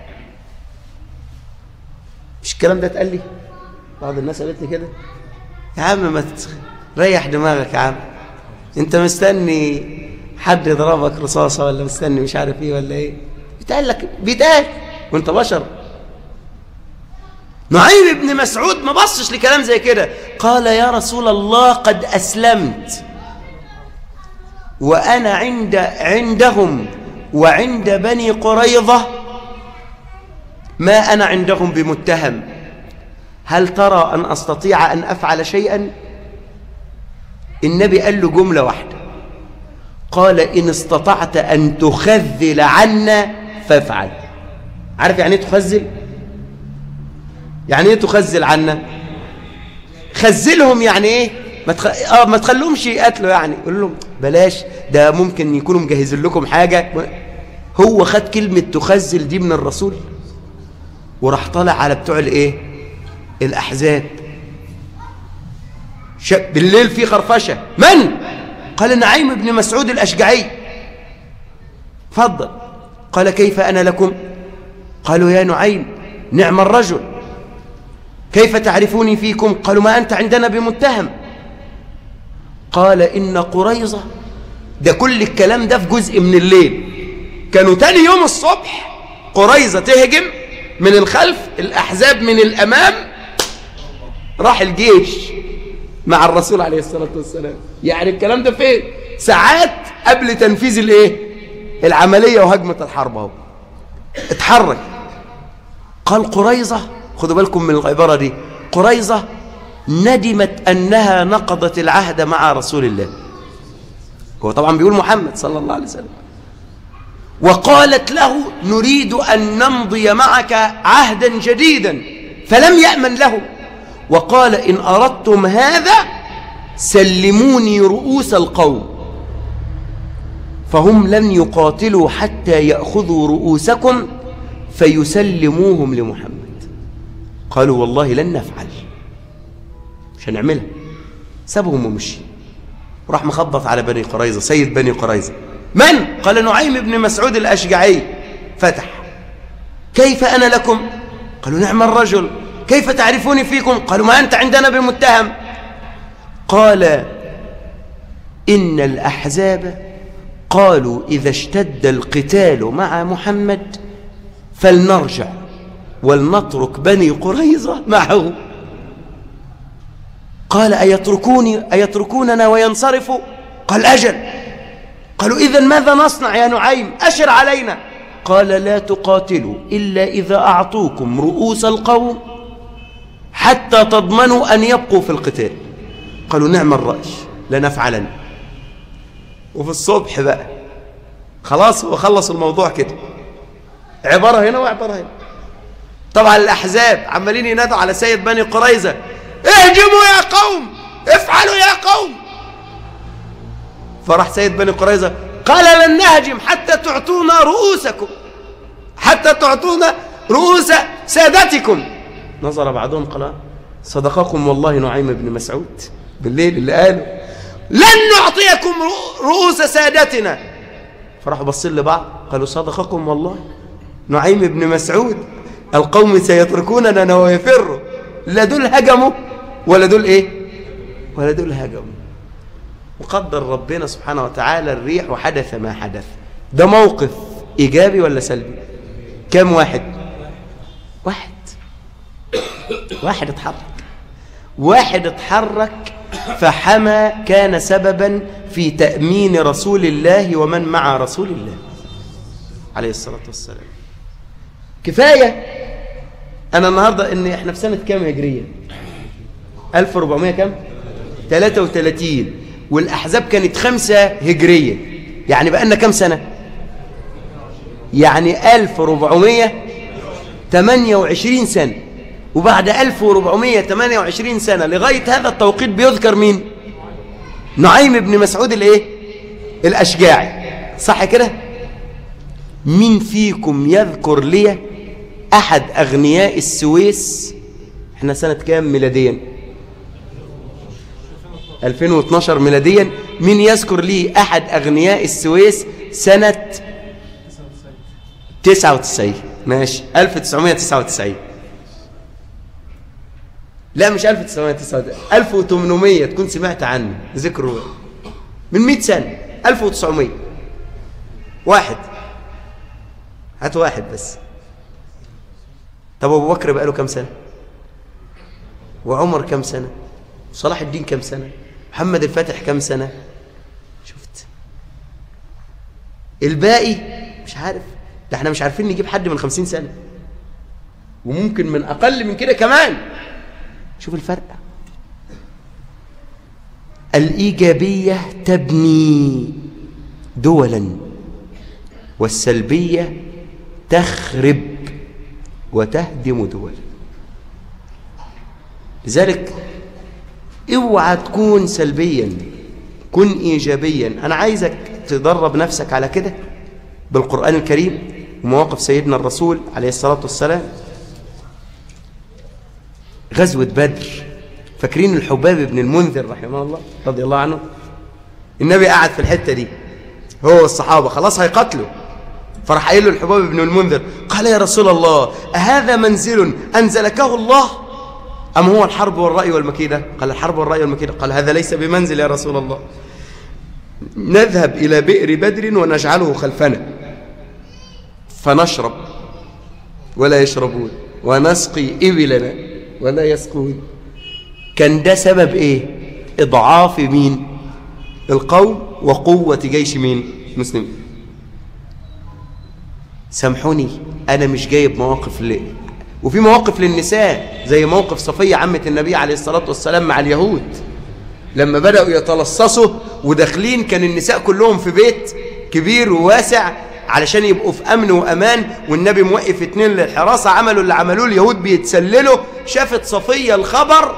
A: مش الكلام ده اتقال لي بعض الناس قالت لي كده يا عم ما تريح دماغك يا عم انت مستني حد يضربك رصاصه ولا مستني مش عارف ايه ولا ايه بيتقال لك بيتقال وانت بشر نعيم بن مسعود ما بصش لكلام زي كده قال يا رسول الله قد أسلمت وأنا عند عندهم وعند بني قريظة ما أنا عندهم بمتهم هل ترى أن أستطيع أن أفعل شيئا النبي قال له جملة واحدة قال إن استطعت أن تخذل عنا فافعل عارف يعني ايه تخذل يعني ايه تخزل عنا خزلهم يعني ايه ما تخ... اه ما تخلوهمش يقتلوا يعني قول لهم بلاش ده ممكن يكونوا مجهزين لكم حاجه هو خد كلمه تخزل دي من الرسول وراح طالع على بتوع الايه الاحزاب ش... بالليل في خرفشه من قال نعيم بن مسعود الاشجعي فضل قال كيف انا لكم قالوا يا نعيم نعم الرجل كيف تعرفوني فيكم قالوا ما أنت عندنا بمتهم قال إن قريظة ده كل الكلام ده في جزء من الليل كانوا تاني يوم الصبح قريظة تهجم من الخلف الأحزاب من الأمام راح الجيش مع الرسول عليه الصلاة والسلام يعني الكلام ده فين ساعات قبل تنفيذ الايه العملية وهجمة الحرب اهو اتحرك قال قريظة خدوا بالكم من العبارة دي قريظة ندمت أنها نقضت العهد مع رسول الله هو طبعا بيقول محمد صلى الله عليه وسلم وقالت له نريد أن نمضي معك عهدا جديدا فلم يأمن له وقال إن أردتم هذا سلموني رؤوس القوم فهم لن يقاتلوا حتى يأخذوا رؤوسكم فيسلموهم لمحمد قالوا والله لن نفعل مش هنعملها سابهم ومشي راح مخبط على بني قريظة سيد بني قريظة من؟ قال نعيم بن مسعود الأشجعي فتح كيف أنا لكم؟ قالوا نعم الرجل كيف تعرفوني فيكم؟ قالوا ما أنت عندنا بمتهم قال إن الأحزاب قالوا إذا اشتد القتال مع محمد فلنرجع ولنترك بني قريظة معه قال أيتركوني أيتركوننا وينصرفوا قال أجل قالوا إذا ماذا نصنع يا نعيم أشر علينا قال لا تقاتلوا إلا إذا أعطوكم رؤوس القوم حتى تضمنوا أن يبقوا في القتال قالوا نعم الرأي لنفعلن وفي الصبح بقى خلاص هو خلص الموضوع كده عبارة هنا وعبارة هنا طبعا الأحزاب عمالين ينادوا على سيد بني قريظة اهجموا يا قوم افعلوا يا قوم فراح سيد بني قريظة قال لن نهجم حتى تعطونا رؤوسكم حتى تعطونا رؤوس سادتكم نظر بعضهم قال صدقكم والله نعيم بن مسعود بالليل اللي قالوا لن نعطيكم رؤوس سادتنا فراحوا باصين لبعض قالوا صدقكم والله نعيم بن مسعود القوم سيتركوننا ويفروا لا دول هجموا ولا دول ايه ولا دول هجموا وقدر ربنا سبحانه وتعالى الريح وحدث ما حدث ده موقف إيجابي ولا سلبي كم واحد واحد واحد اتحرك واحد اتحرك فحمى كان سببا في تأمين رسول الله ومن مع رسول الله عليه الصلاة والسلام كفاية أنا النهاردة إن إحنا في سنة كام هجرية 1400 كام 33 والأحزاب كانت خمسة هجرية يعني بقالنا كام سنة يعني 1428 سنة وبعد 1428 سنة لغاية هذا التوقيت بيذكر مين نعيم بن مسعود الايه الأشجاعي صح كده مين فيكم يذكر لي أحد أغنياء السويس احنا سنة كام ميلاديا 2012 ميلاديا مين يذكر لي أحد أغنياء السويس سنة 99 ماشي 1999 لا مش 1999 1800 تكون سمعت عنه ذكره من 100 سنة 1900 واحد هات واحد بس طب ابو بكر بقى له كام سنة وعمر كام سنة صلاح الدين كام سنة محمد الفاتح كام سنة شفت الباقي مش عارف ده احنا مش عارفين نجيب حد من خمسين سنة وممكن من أقل من كده كمان شوف الفرق الإيجابية تبني دولا والسلبية تخرب وتهدم دولا لذلك اوعى تكون سلبيا كن ايجابيا انا عايزك تدرب نفسك على كده بالقران الكريم ومواقف سيدنا الرسول عليه الصلاه والسلام غزوه بدر فاكرين الحباب بن المنذر رحمه الله رضي الله عنه النبي قعد في الحته دي هو والصحابه خلاص هيقتلوا فراح قايل له الحباب بن المنذر قال يا رسول الله أهذا منزل أنزلكه الله أم هو الحرب والرأي والمكيدة قال الحرب والرأي والمكيدة قال هذا ليس بمنزل يا رسول الله نذهب إلى بئر بدر ونجعله خلفنا فنشرب ولا يشربون ونسقي إبلنا ولا يسقون كان ده سبب إيه إضعاف مين القوم وقوة جيش مين مسلمين سامحوني أنا مش جايب مواقف ليه وفي مواقف للنساء زي موقف صفية عمة النبي عليه الصلاة والسلام مع اليهود لما بدأوا يتلصصوا وداخلين كان النساء كلهم في بيت كبير وواسع علشان يبقوا في أمن وأمان والنبي موقف اتنين للحراسة عملوا اللي عملوه اليهود بيتسللوا شافت صفية الخبر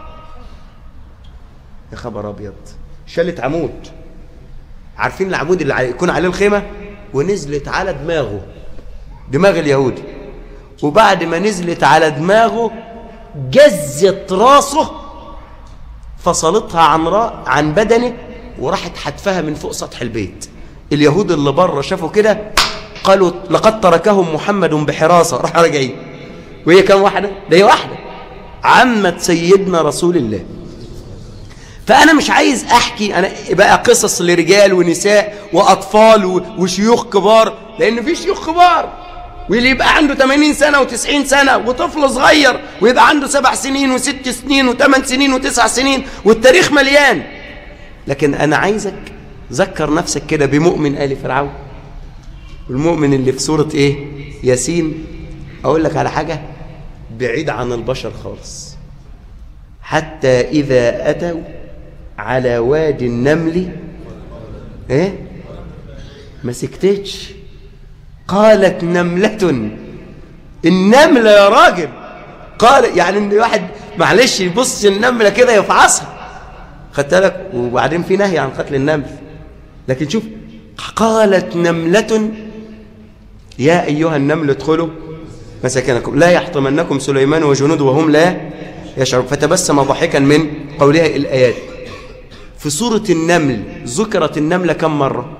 A: يا خبر أبيض شالت عمود عارفين العمود اللي يكون عليه الخيمة ونزلت على دماغه دماغ اليهودي وبعد ما نزلت على دماغه جزت راسه فصلتها عن را... عن بدنه وراحت حتفها من فوق سطح البيت اليهود اللي بره شافوا كده قالوا لقد تركهم محمد بحراسة راح راجعين وهي كم واحدة؟ ده هي واحدة عمة سيدنا رسول الله فأنا مش عايز أحكي أنا بقى قصص لرجال ونساء وأطفال وشيوخ كبار لأن في شيوخ كبار واللي يبقى عنده 80 سنة و90 سنة وطفل صغير ويبقى عنده سبع سنين وست سنين وثمان سنين وتسع سنين والتاريخ مليان لكن أنا عايزك ذكر نفسك كده بمؤمن آل فرعون والمؤمن اللي في سورة إيه ياسين أقول لك على حاجة بعيد عن البشر خالص حتى إذا أتوا على وادي النمل إيه ما سكتتش قالت نملة النملة يا راجل قال يعني ان واحد معلش يبص النملة كده يفعصها خدت لك وبعدين في نهي عن قتل النمل لكن شوف قالت نملة يا أيها النمل ادخلوا مساكنكم لا يحطمنكم سليمان وجنوده وهم لا يشعرون فتبسم ضحكا من قولها الآيات في سورة النمل ذكرت النملة كم مرة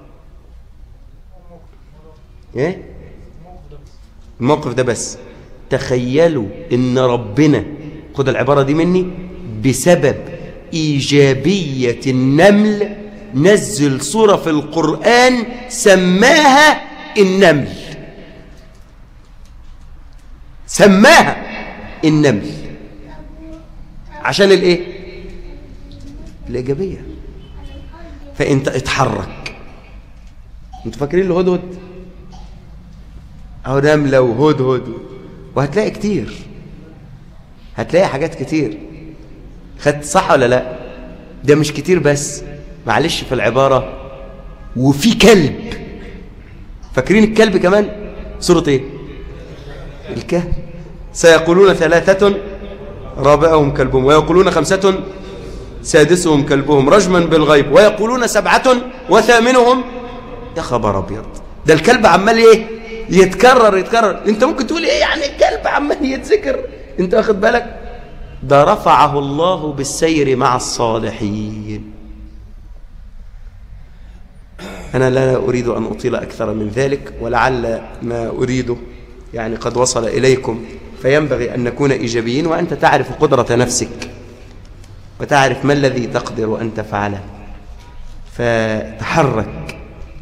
A: ايه الموقف ده بس تخيلوا ان ربنا خد العبارة دي مني بسبب إيجابية النمل نزل سورة في القرآن سماها النمل سماها النمل عشان الايه الإيجابية فأنت اتحرك انتوا فاكرين الهدهد أو نملة وهدهد وهتلاقي كتير هتلاقي حاجات كتير خدت صح ولا لا ده مش كتير بس معلش في العبارة وفي كلب فاكرين الكلب كمان سورة ايه الكهف سيقولون ثلاثة رابعهم كلبهم ويقولون خمسة سادسهم كلبهم رجما بالغيب ويقولون سبعة وثامنهم يا خبر أبيض ده الكلب عمال ايه يتكرر يتكرر انت ممكن تقول ايه يعني الكلب عمال يتذكر انت واخد بالك ده رفعه الله بالسير مع الصالحين أنا لا أريد أن أطيل أكثر من ذلك ولعل ما أريده يعني قد وصل إليكم فينبغي أن نكون إيجابيين وأنت تعرف قدرة نفسك وتعرف ما الذي تقدر أن تفعله فتحرك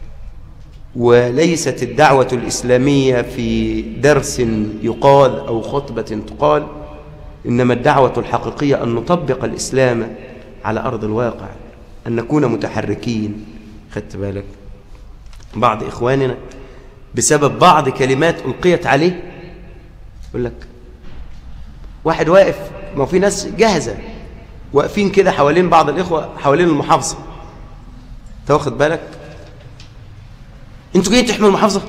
A: وليست الدعوة الإسلامية في درس يقال أو خطبة تقال إنما الدعوة الحقيقية أن نطبق الإسلام على أرض الواقع أن نكون متحركين خدت بالك بعض إخواننا بسبب بعض كلمات ألقيت عليه يقول لك واحد واقف ما في ناس جاهزة واقفين كده حوالين بعض الإخوة حوالين المحافظة تاخد بالك انتوا جايين تحموا المحافظة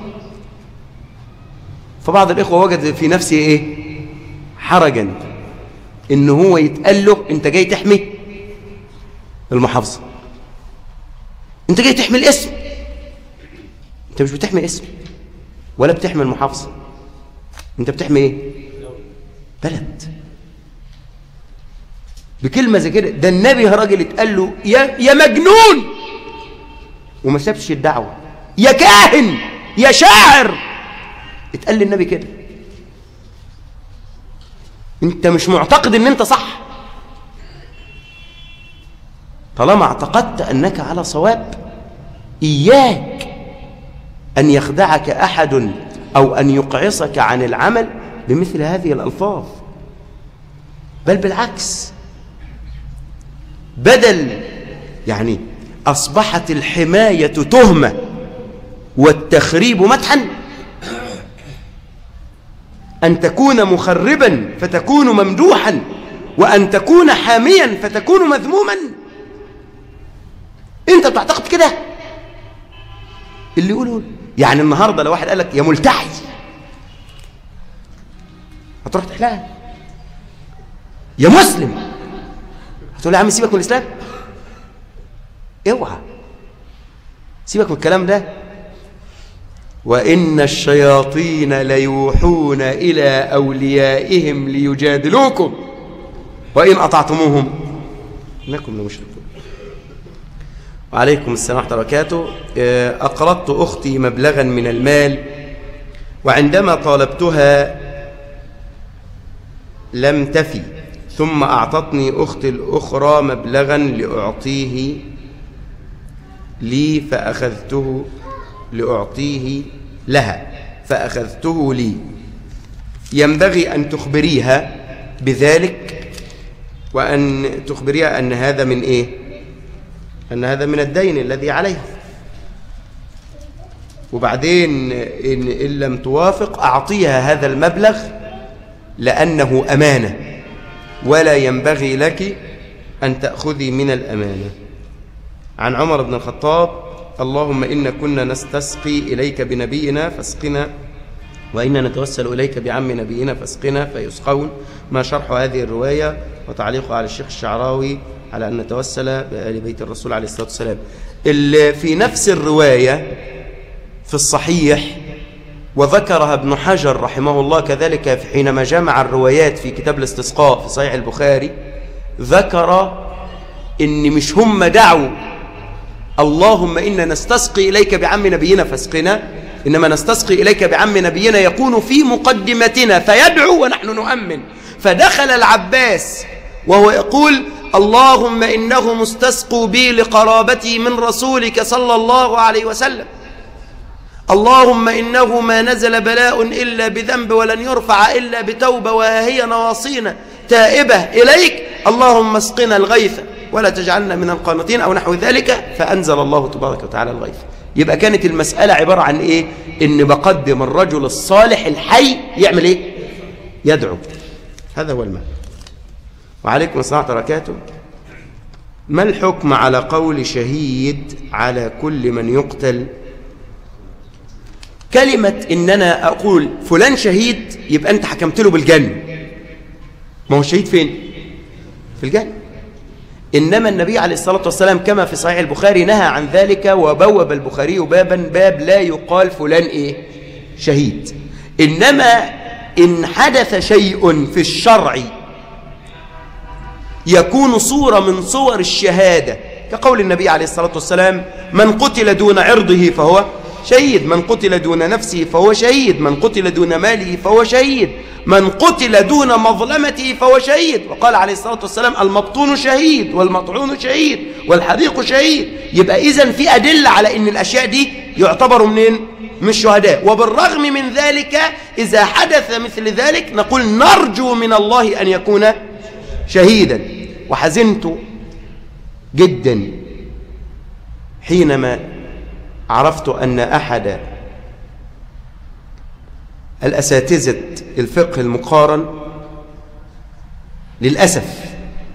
A: فبعض الإخوة وجد في نفسه إيه حرجا إن هو يتقال له أنت جاي تحمي المحافظة أنت جاي تحمي الاسم أنت مش بتحمي اسم ولا بتحمي المحافظة أنت بتحمي إيه بلد بكلمة زي كده ده النبي راجل اتقال له يا, يا مجنون وما سابش الدعوة يا كاهن يا شاعر اتقال للنبي كده انت مش معتقد ان انت صح طالما اعتقدت انك على صواب اياك ان يخدعك احد او ان يقعصك عن العمل بمثل هذه الالفاظ بل بالعكس بدل يعني اصبحت الحمايه تهمه والتخريب مدحا أن تكون مخربا فتكون ممدوحا وأن تكون حاميا فتكون مذموما أنت بتعتقد كده اللي يقولوا يعني النهاردة لو واحد قال لك يا ملتحي هتروح تحلقها يا مسلم هتقول يا عم سيبك من الإسلام اوعى سيبك من الكلام ده وإن الشياطين ليوحون إلى أوليائهم ليجادلوكم وإن أطعتموهم إنكم لمشركون وعليكم السلام ورحمة الله وبركاته أقرضت أختي مبلغا من المال وعندما طالبتها لم تفي ثم أعطتني أختي الأخرى مبلغا لأعطيه لي فأخذته لأعطيه لها فأخذته لي ينبغي أن تخبريها بذلك وأن تخبريها أن هذا من إيه أن هذا من الدين الذي عليها وبعدين إن, إن لم توافق أعطيها هذا المبلغ لأنه أمانة ولا ينبغي لك أن تأخذي من الأمانة عن عمر بن الخطاب اللهم إن كنا نستسقي إليك بنبينا فاسقنا وإنا نتوسل إليك بعم نبينا فاسقنا فيسقون ما شرح هذه الرواية وتعليقه على الشيخ الشعراوي على أن نتوسل بآل بيت الرسول عليه الصلاة والسلام اللي في نفس الرواية في الصحيح وذكرها ابن حجر رحمه الله كذلك حينما جمع الروايات في كتاب الاستسقاء في صحيح البخاري ذكر إن مش هم دعوا اللهم إنا نستسقي إليك بعم نبينا فاسقنا إنما نستسقي إليك بعم نبينا يكون في مقدمتنا فيدعو ونحن نؤمن فدخل العباس وهو يقول اللهم إنهم استسقوا بي لقرابتي من رسولك صلى الله عليه وسلم اللهم إنه ما نزل بلاء إلا بذنب ولن يرفع إلا بتوبة وهي نواصينا تائبة إليك اللهم اسقنا الغيث ولا تجعلنا من القانطين أو نحو ذلك فأنزل الله تبارك وتعالى الغيث يبقى كانت المسألة عبارة عن إيه إن بقدم الرجل الصالح الحي يعمل إيه يدعو هذا هو المعنى وعليكم السلام وبركاته ما الحكم على قول شهيد على كل من يقتل كلمة إن أنا أقول فلان شهيد يبقى أنت حكمت له بالجنة ما هو الشهيد فين في الجنة إنما النبي عليه الصلاة والسلام كما في صحيح البخاري نهى عن ذلك وبوب البخاري بابا باب لا يقال فلان إيه شهيد إنما إن حدث شيء في الشرع يكون صورة من صور الشهادة كقول النبي عليه الصلاة والسلام من قتل دون عرضه فهو شهيد من قتل دون نفسه فهو شهيد من قتل دون ماله فهو شهيد من قتل دون مظلمته فهو شهيد وقال عليه الصلاة والسلام المبطون شهيد والمطعون شهيد والحريق شهيد يبقى إذن في أدلة على أن الأشياء دي يعتبروا منين من الشهداء وبالرغم من ذلك إذا حدث مثل ذلك نقول نرجو من الله أن يكون شهيدا وحزنت جدا حينما عرفت أن أحد الأساتذة الفقه المقارن للأسف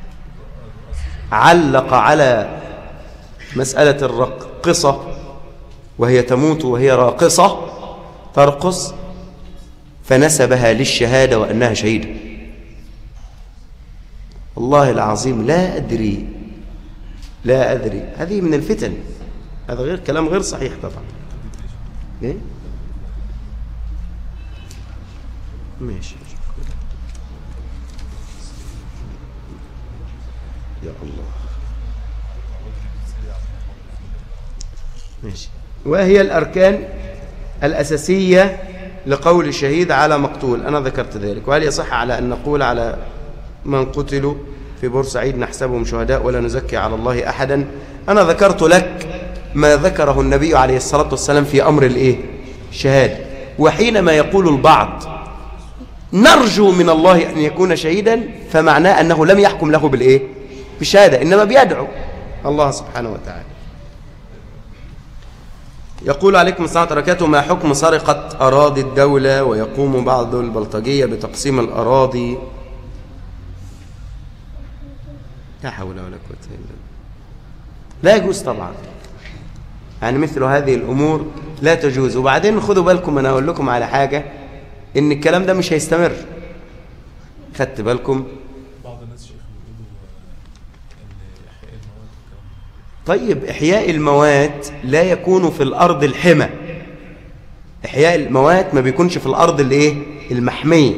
A: علق على مسألة الرقصة وهي تموت وهي راقصة ترقص فنسبها للشهادة وأنها شهيدة والله العظيم لا أدري لا أدري هذه من الفتن هذا غير كلام غير صحيح طبعا إيه؟ ماشي يا الله ماشي وهي الأركان الأساسية لقول الشهيد على مقتول أنا ذكرت ذلك وهل يصح على أن نقول على من قتلوا في بورسعيد نحسبهم شهداء ولا نزكي على الله أحدا أنا ذكرت لك ما ذكره النبي عليه الصلاة والسلام في أمر الإيه؟ الشهادة وحينما يقول البعض نرجو من الله أن يكون شهيدا فمعناه أنه لم يحكم له بالإيه؟ بالشهادة إنما بيدعو الله سبحانه وتعالى يقول عليكم السلام وبركاته ما حكم سرقة أراضي الدولة ويقوم بعض البلطجية بتقسيم الأراضي لا حول ولا قوة إلا بالله لا يجوز طبعا يعني مثل هذه الأمور لا تجوز وبعدين خدوا بالكم أنا أقول لكم على حاجة إن الكلام ده مش هيستمر خدت بالكم
B: بعض الناس شيخ بيقولوا ان احياء المواد والكلام
A: طيب إحياء الموات لا يكون في الأرض الحمى إحياء الموات ما بيكونش في الأرض الإيه المحمية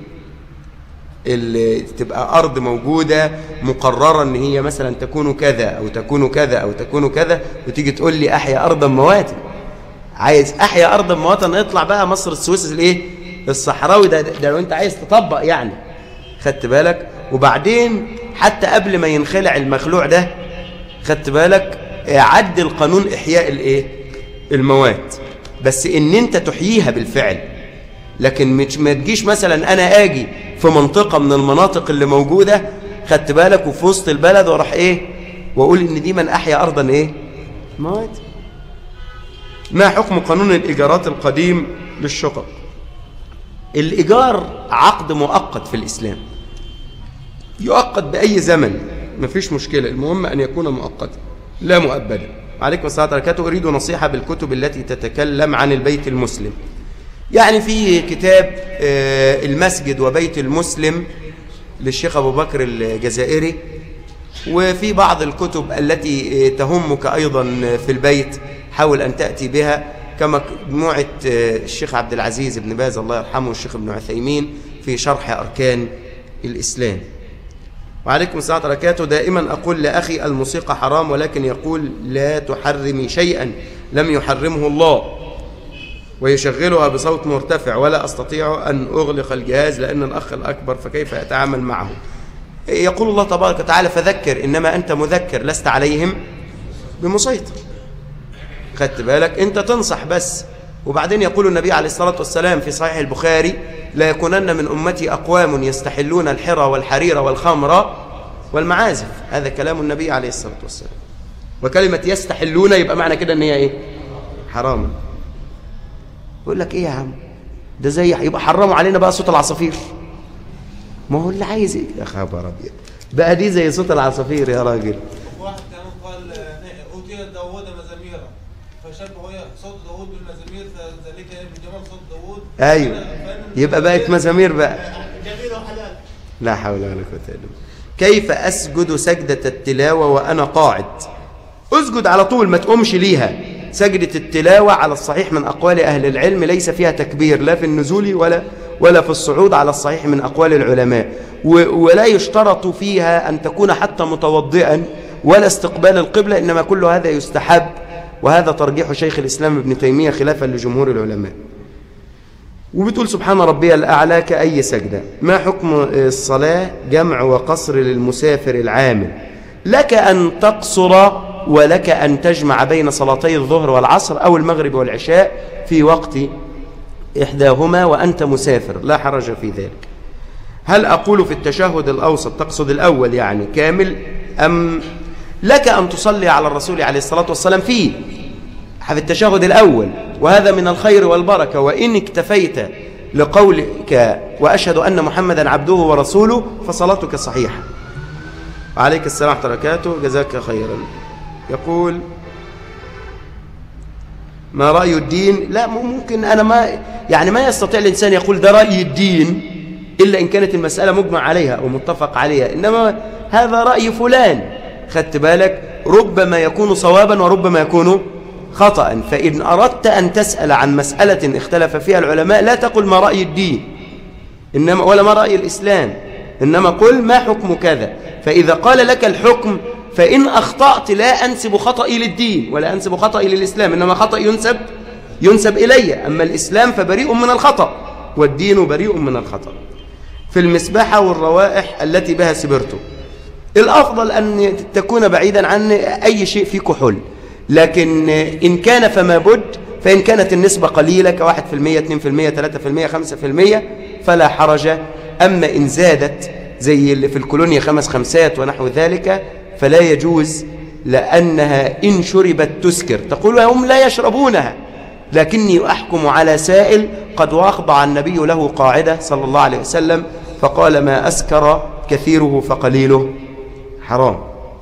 A: اللي تبقى أرض موجودة مقررة إن هي مثلا تكون كذا أو تكون كذا أو تكون كذا وتيجي تقول لي أحيا أرضا مواتا عايز أحيا أرضا مواتا نطلع بقى مصر السويس الإيه الصحراوي ده, ده لو أنت عايز تطبق يعني خدت بالك وبعدين حتى قبل ما ينخلع المخلوع ده خدت بالك عدل قانون إحياء الإيه الموات بس إن أنت تحييها بالفعل لكن مش ما تجيش مثلا أنا آجي في منطقة من المناطق اللي موجودة خدت بالك وفي وسط البلد وراح إيه وأقول إن دي من أحيا أرضا إيه موات ما حكم قانون الإيجارات القديم للشقق الإيجار عقد مؤقت في الإسلام يؤقت بأي زمن مفيش مشكلة المهم أن يكون مؤقتا لا مؤبدا عليكم السلام عليكم أريد نصيحة بالكتب التي تتكلم عن البيت المسلم يعني في كتاب آه، المسجد وبيت المسلم للشيخ أبو بكر الجزائري وفي بعض الكتب التي آه، تهمك أيضا في البيت حاول أن تأتي بها كما مجموعة آه، الشيخ عبد العزيز بن باز الله يرحمه والشيخ ابن عثيمين في شرح أركان الإسلام وعليكم السلام وبركاته دائما أقول لأخي الموسيقى حرام ولكن يقول لا تحرمي شيئا لم يحرمه الله ويشغلها بصوت مرتفع ولا أستطيع أن أغلق الجهاز لأن الأخ الأكبر فكيف أتعامل معه يقول الله تبارك وتعالى فذكر إنما أنت مذكر لست عليهم بمسيطر خدت بالك أنت تنصح بس وبعدين يقول النبي عليه الصلاة والسلام في صحيح البخاري لا يكونن من أمتي أقوام يستحلون الحرى والحرير والخمر والمعازف هذا كلام النبي عليه الصلاة والسلام وكلمة يستحلون يبقى معنى كده ان هي ايه حراما يقول لك ايه يا عم ده زي يبقى حرموا علينا بقى صوت العصافير ما هو اللي عايز ايه يا خبر ابيض بقى دي زي صوت العصافير يا راجل
C: واحد كمان قال آه، أوتي داوود مزاميرا فشبهوا إيه؟ صوت داوود بالمزامير فذلك من جمال صوت داوود
A: ايوه
C: فإن-
A: يبقى بقت مزامير بقى
C: جميل وحلال
A: لا حول ولا قوة إلا بالله كيف أسجد سجدة التلاوة وأنا قاعد أسجد على طول ما تقومش ليها سجدة التلاوة على الصحيح من أقوال أهل العلم ليس فيها تكبير لا في النزول ولا ولا في الصعود على الصحيح من أقوال العلماء و- ولا يشترط فيها أن تكون حتى متوضئا ولا استقبال القبلة إنما كل هذا يستحب وهذا ترجيح شيخ الإسلام ابن تيمية خلافا لجمهور العلماء وبتقول سبحان ربي الأعلى كأي سجدة ما حكم الصلاة جمع وقصر للمسافر العامل لك أن تقصر ولك أن تجمع بين صلاتي الظهر والعصر أو المغرب والعشاء في وقت إحداهما وأنت مسافر لا حرج في ذلك هل أقول في التشهد الأوسط تقصد الأول يعني كامل أم لك أن تصلي على الرسول عليه الصلاة والسلام فيه في التشهد الأول وهذا من الخير والبركة وإن اكتفيت لقولك وأشهد أن محمدا عبده ورسوله فصلاتك صحيحة عليك السلام ورحمة الله وبركاته جزاك خيرا يقول ما رأي الدين لا ممكن أنا ما يعني ما يستطيع الإنسان يقول ده رأي الدين إلا إن كانت المسألة مجمع عليها أو متفق عليها إنما هذا رأي فلان خدت بالك ربما يكون صوابا وربما يكون خطأ فإن أردت أن تسأل عن مسألة اختلف فيها العلماء لا تقل ما رأي الدين إنما ولا ما رأي الإسلام إنما قل ما حكم كذا فإذا قال لك الحكم فإن أخطأت لا أنسب خطئي للدين ولا أنسب خطئي للإسلام إنما خطأ ينسب ينسب إلي أما الإسلام فبريء من الخطأ والدين بريء من الخطأ في المسبحة والروائح التي بها سبرته الأفضل أن تكون بعيدا عن أي شيء فيه كحول لكن إن كان فما بد فإن كانت النسبة قليلة كواحد في المية اثنين في المية ثلاثة في المية خمسة في المية فلا حرج أما إن زادت زي اللي في الكولونيا خمس خمسات ونحو ذلك فلا يجوز لأنها إن شربت تسكر تقول هم لا يشربونها لكني أحكم على سائل قد وأخضع النبي له قاعدة صلى الله عليه وسلم فقال ما أسكر كثيره فقليله حرام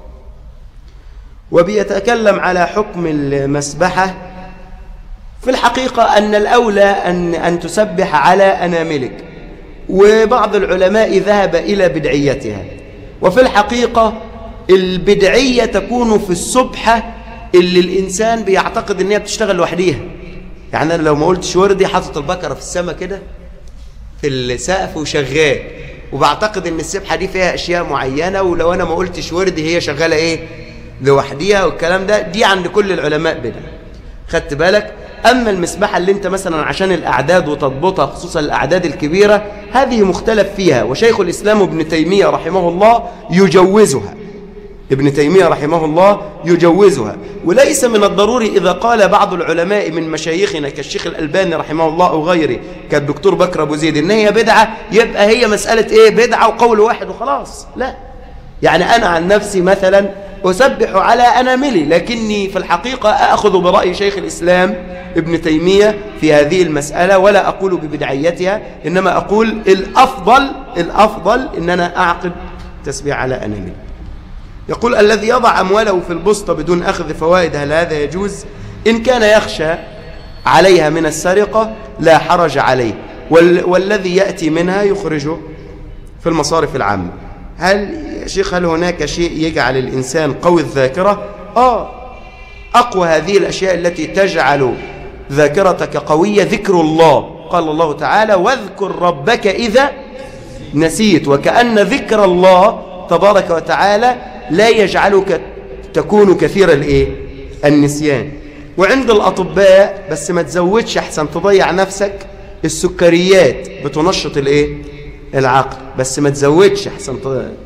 A: وبيتكلم على حكم المسبحة في الحقيقة أن الأولى أن, أن تسبح على أناملك وبعض العلماء ذهب إلى بدعيتها وفي الحقيقة البدعية تكون في السبحة اللي الإنسان بيعتقد أنها بتشتغل لوحديها يعني أنا لو ما قلتش وردي حاطط البكرة في السماء كده في السقف وشغال وبعتقد ان السبحه دي فيها اشياء معينه ولو انا ما قلتش وردي هي شغاله ايه لوحديها والكلام ده دي عند كل العلماء بدعه خدت بالك اما المسبحه اللي انت مثلا عشان الاعداد وتضبطها خصوصا الاعداد الكبيره هذه مختلف فيها وشيخ الاسلام ابن تيميه رحمه الله يجوزها ابن تيمية رحمه الله يجوزها وليس من الضروري إذا قال بعض العلماء من مشايخنا كالشيخ الألباني رحمه الله أو غيره كالدكتور بكر أبو زيد إن هي بدعة يبقى هي مسألة إيه بدعة وقول واحد وخلاص لا يعني أنا عن نفسي مثلا أسبح على أناملي لكني في الحقيقة أخذ برأي شيخ الإسلام ابن تيمية في هذه المسألة ولا أقول ببدعيتها إنما أقول الأفضل الأفضل إن أنا أعقد تسبيح على أناملي يقول الذي يضع أمواله في البسطة بدون أخذ فوائد هل هذا يجوز إن كان يخشى عليها من السرقة لا حرج عليه وال والذي يأتي منها يخرجه في المصارف العامة هل يا شيخ هل هناك شيء يجعل الإنسان قوي الذاكرة آه أقوى هذه الأشياء التي تجعل ذاكرتك قوية ذكر الله قال الله تعالى واذكر ربك إذا نسيت وكأن ذكر الله تبارك وتعالى لا يجعلك تكون كثير الايه النسيان وعند الاطباء بس ما تزودش احسن تضيع نفسك السكريات بتنشط الايه العقل بس ما تزودش احسن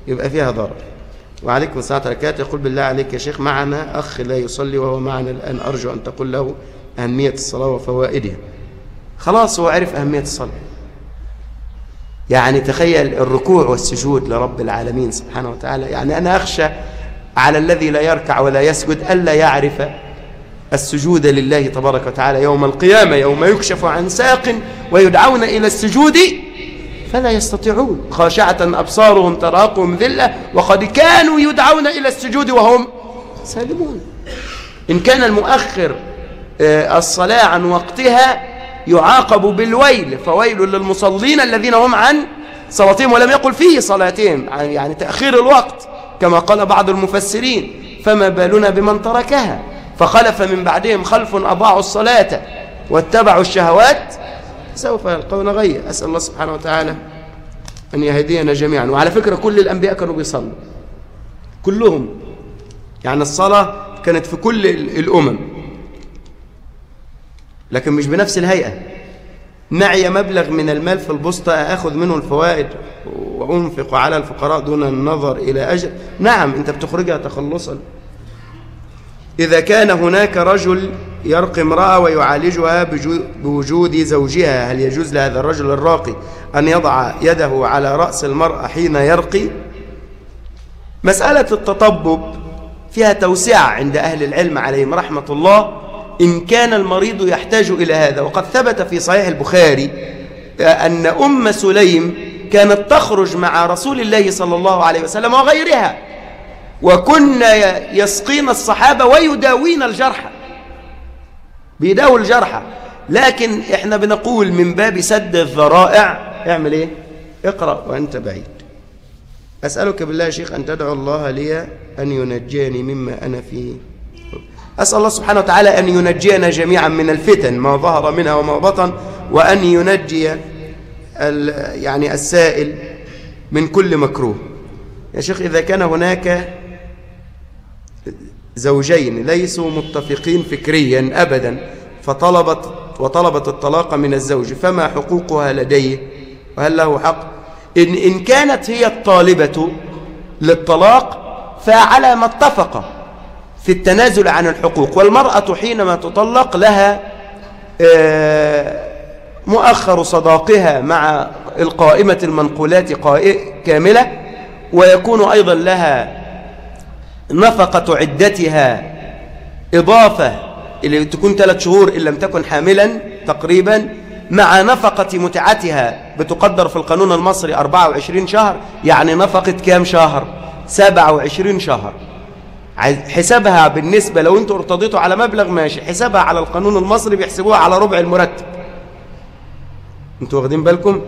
A: يبقى فيها ضرر وعليكم السلام عليكم يقول بالله عليك يا شيخ معنا أخ لا يصلي وهو معنا الآن أرجو أن تقول له أهمية الصلاة وفوائدها خلاص هو عرف أهمية الصلاة يعني تخيل الركوع والسجود لرب العالمين سبحانه وتعالى يعني أنا أخشى على الذي لا يركع ولا يسجد ألا يعرف السجود لله تبارك وتعالى يوم القيامة يوم يكشف عن ساق ويدعون إلى السجود فلا يستطيعون خاشعة أبصارهم تراقهم ذلة وقد كانوا يدعون إلى السجود وهم سالمون إن كان المؤخر آه، الصلاة عن وقتها يعاقب بالويل فويل للمصلين الذين هم عن صلاتهم ولم يقل فيه صلاتهم يعني تأخير الوقت كما قال بعض المفسرين فما بالنا بمن تركها فخلف من بعدهم خلف أضاعوا الصلاة واتبعوا الشهوات سوف يلقون غيا أسأل الله سبحانه وتعالى أن يهدينا جميعا وعلى فكرة كل الأنبياء كانوا بيصلوا كلهم يعني الصلاة كانت في كل ال- الأمم لكن مش بنفس الهيئة معي مبلغ من المال في البسطة أخذ منه الفوائد وأنفق على الفقراء دون النظر إلى أجر نعم أنت بتخرجها تخلصا إذا كان هناك رجل يرقي امرأة ويعالجها بجو- بوجود زوجها هل يجوز لهذا الرجل الراقي أن يضع يده على رأس المرأة حين يرقي مسألة التطبب فيها توسعة عند أهل العلم عليهم رحمة الله إن كان المريض يحتاج إلى هذا وقد ثبت في صحيح البخاري أن أم سليم كانت تخرج مع رسول الله صلى الله عليه وسلم وغيرها وكنا يسقين الصحابة ويداوين الجرحى بيداووا الجرحى لكن احنا بنقول من باب سد الذرائع اعمل ايه اقرأ وانت بعيد أسألك بالله يا شيخ أن تدعو الله لي أن ينجيني مما أنا فيه أسأل الله سبحانه وتعالى أن ينجينا جميعا من الفتن ما ظهر منها وما بطن وأن ينجي ال- يعني السائل من كل مكروه يا شيخ إذا كان هناك زوجين ليسوا متفقين فكريا أبدا فطلبت وطلبت الطلاق من الزوج فما حقوقها لديه وهل له حق إن, إن كانت هي الطالبة للطلاق فعلى ما اتفق في التنازل عن الحقوق والمرأة حينما تطلق لها آه، مؤخر صداقها مع القائمة المنقولات قائ- كاملة ويكون أيضا لها نفقة عدتها إضافة اللي تكون ثلاث شهور إن لم تكن حاملا تقريبا مع نفقة متعتها بتقدر في القانون المصري 24 شهر يعني نفقة كام شهر 27 شهر عايز- حسابها بالنسبة لو انتوا ارتضيتوا على مبلغ ماشي حسابها على القانون المصري بيحسبوها على ربع المرتب انتوا واخدين بالكم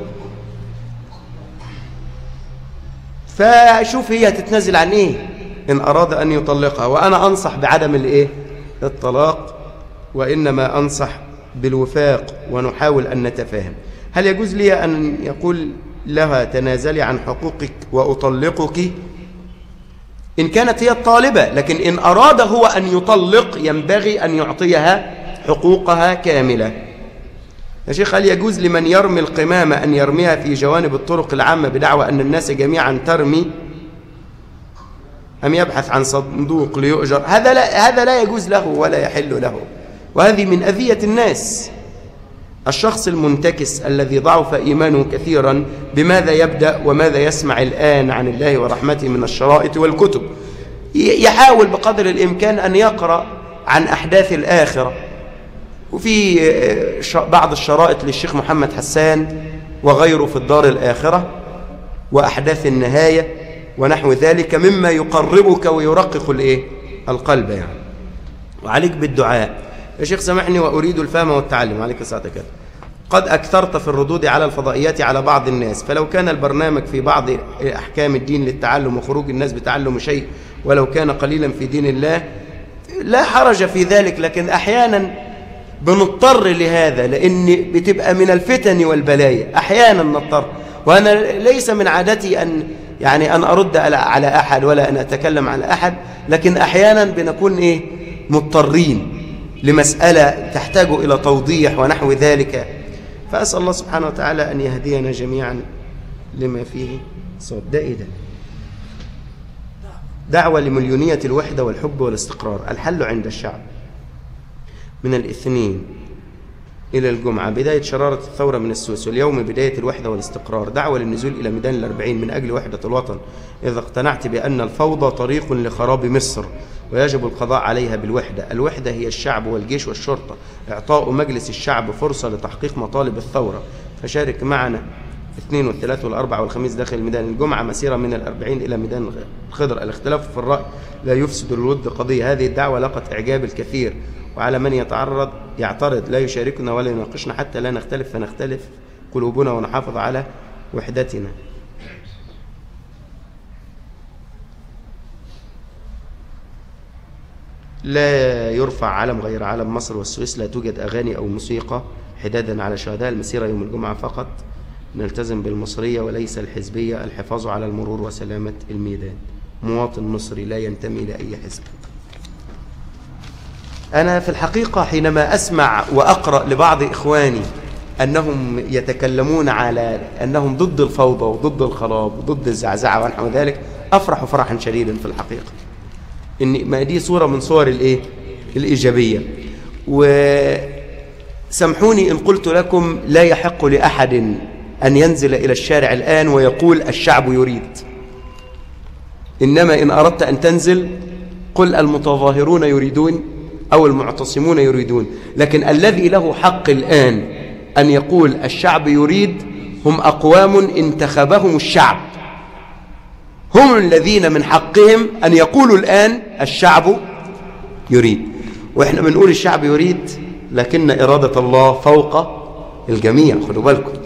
A: فشوف هي تتنازل عن ايه ان اراد ان يطلقها وانا انصح بعدم الايه الطلاق وانما انصح بالوفاق ونحاول ان نتفاهم هل يجوز لي ان يقول لها تنازلي عن حقوقك واطلقك إن كانت هي الطالبة لكن إن أراد هو أن يطلق ينبغي أن يعطيها حقوقها كاملة يا شيخ هل يجوز لمن يرمي القمامة أن يرميها في جوانب الطرق العامة بدعوى أن الناس جميعا ترمي أم يبحث عن صندوق ليؤجر هذا لا, هذا لا يجوز له ولا يحل له وهذه من أذية الناس الشخص المنتكس الذي ضعف إيمانه كثيرا بماذا يبدأ وماذا يسمع الآن عن الله ورحمته من الشرائط والكتب ي- يحاول بقدر الإمكان أن يقرأ عن أحداث الآخرة وفي آه، ش- بعض الشرائط للشيخ محمد حسان وغيره في الدار الآخرة وأحداث النهاية ونحو ذلك مما يقربك ويرقق الإيه؟ القلب يعني وعليك بالدعاء يا شيخ سامحني وأريد الفهم والتعلم عليك ساعتك قد أكثرت في الردود على الفضائيات على بعض الناس فلو كان البرنامج في بعض أحكام الدين للتعلم وخروج الناس بتعلم شيء ولو كان قليلا في دين الله لا حرج في ذلك لكن أحيانا بنضطر لهذا لأن بتبقى من الفتن والبلايا أحيانا نضطر وأنا ليس من عادتي أن يعني أن أرد على على أحد ولا أن أتكلم على أحد لكن أحيانا بنكون إيه مضطرين لمسألة تحتاج إلى توضيح ونحو ذلك فأسأل الله سبحانه وتعالى أن يهدينا جميعا لما فيه صوت ده إيه ده دعوة لمليونية الوحدة والحب والاستقرار الحل عند الشعب من الاثنين إلى الجمعة بداية شرارة الثورة من السويس واليوم بداية الوحدة والاستقرار دعوة للنزول إلى ميدان الأربعين من أجل وحدة الوطن إذا اقتنعت بأن الفوضى طريق لخراب مصر ويجب القضاء عليها بالوحدة الوحدة هي الشعب والجيش والشرطة إعطاء مجلس الشعب فرصة لتحقيق مطالب الثورة فشارك معنا الاثنين والثلاث والأربع والخميس داخل ميدان الجمعة مسيرة من الأربعين إلى ميدان الخضر الاختلاف في الرأي لا يفسد الود قضية هذه الدعوة لقت إعجاب الكثير وعلى من يتعرض يعترض لا يشاركنا ولا يناقشنا حتى لا نختلف فنختلف قلوبنا ونحافظ على وحدتنا لا يرفع علم غير علم مصر والسويس لا توجد أغاني أو موسيقى حدادا على شهداء المسيرة يوم الجمعة فقط نلتزم بالمصرية وليس الحزبية الحفاظ على المرور وسلامة الميدان مواطن مصري لا ينتمي لأي حزب أنا في الحقيقة حينما أسمع وأقرأ لبعض إخواني أنهم يتكلمون على أنهم ضد الفوضى وضد الخراب وضد الزعزعة ونحو ذلك أفرح فرحا شديدا في الحقيقة إن ما دي صورة من صور الإيه؟ الإيجابية وسامحوني إن قلت لكم لا يحق لأحد أن ينزل إلى الشارع الآن ويقول الشعب يريد إنما إن أردت أن تنزل قل المتظاهرون يريدون أو المعتصمون يريدون لكن الذي له حق الآن أن يقول الشعب يريد هم أقوام انتخبهم الشعب هم الذين من حقهم أن يقولوا الآن الشعب يريد وإحنا بنقول الشعب يريد لكن إرادة الله فوق الجميع خدوا بالكم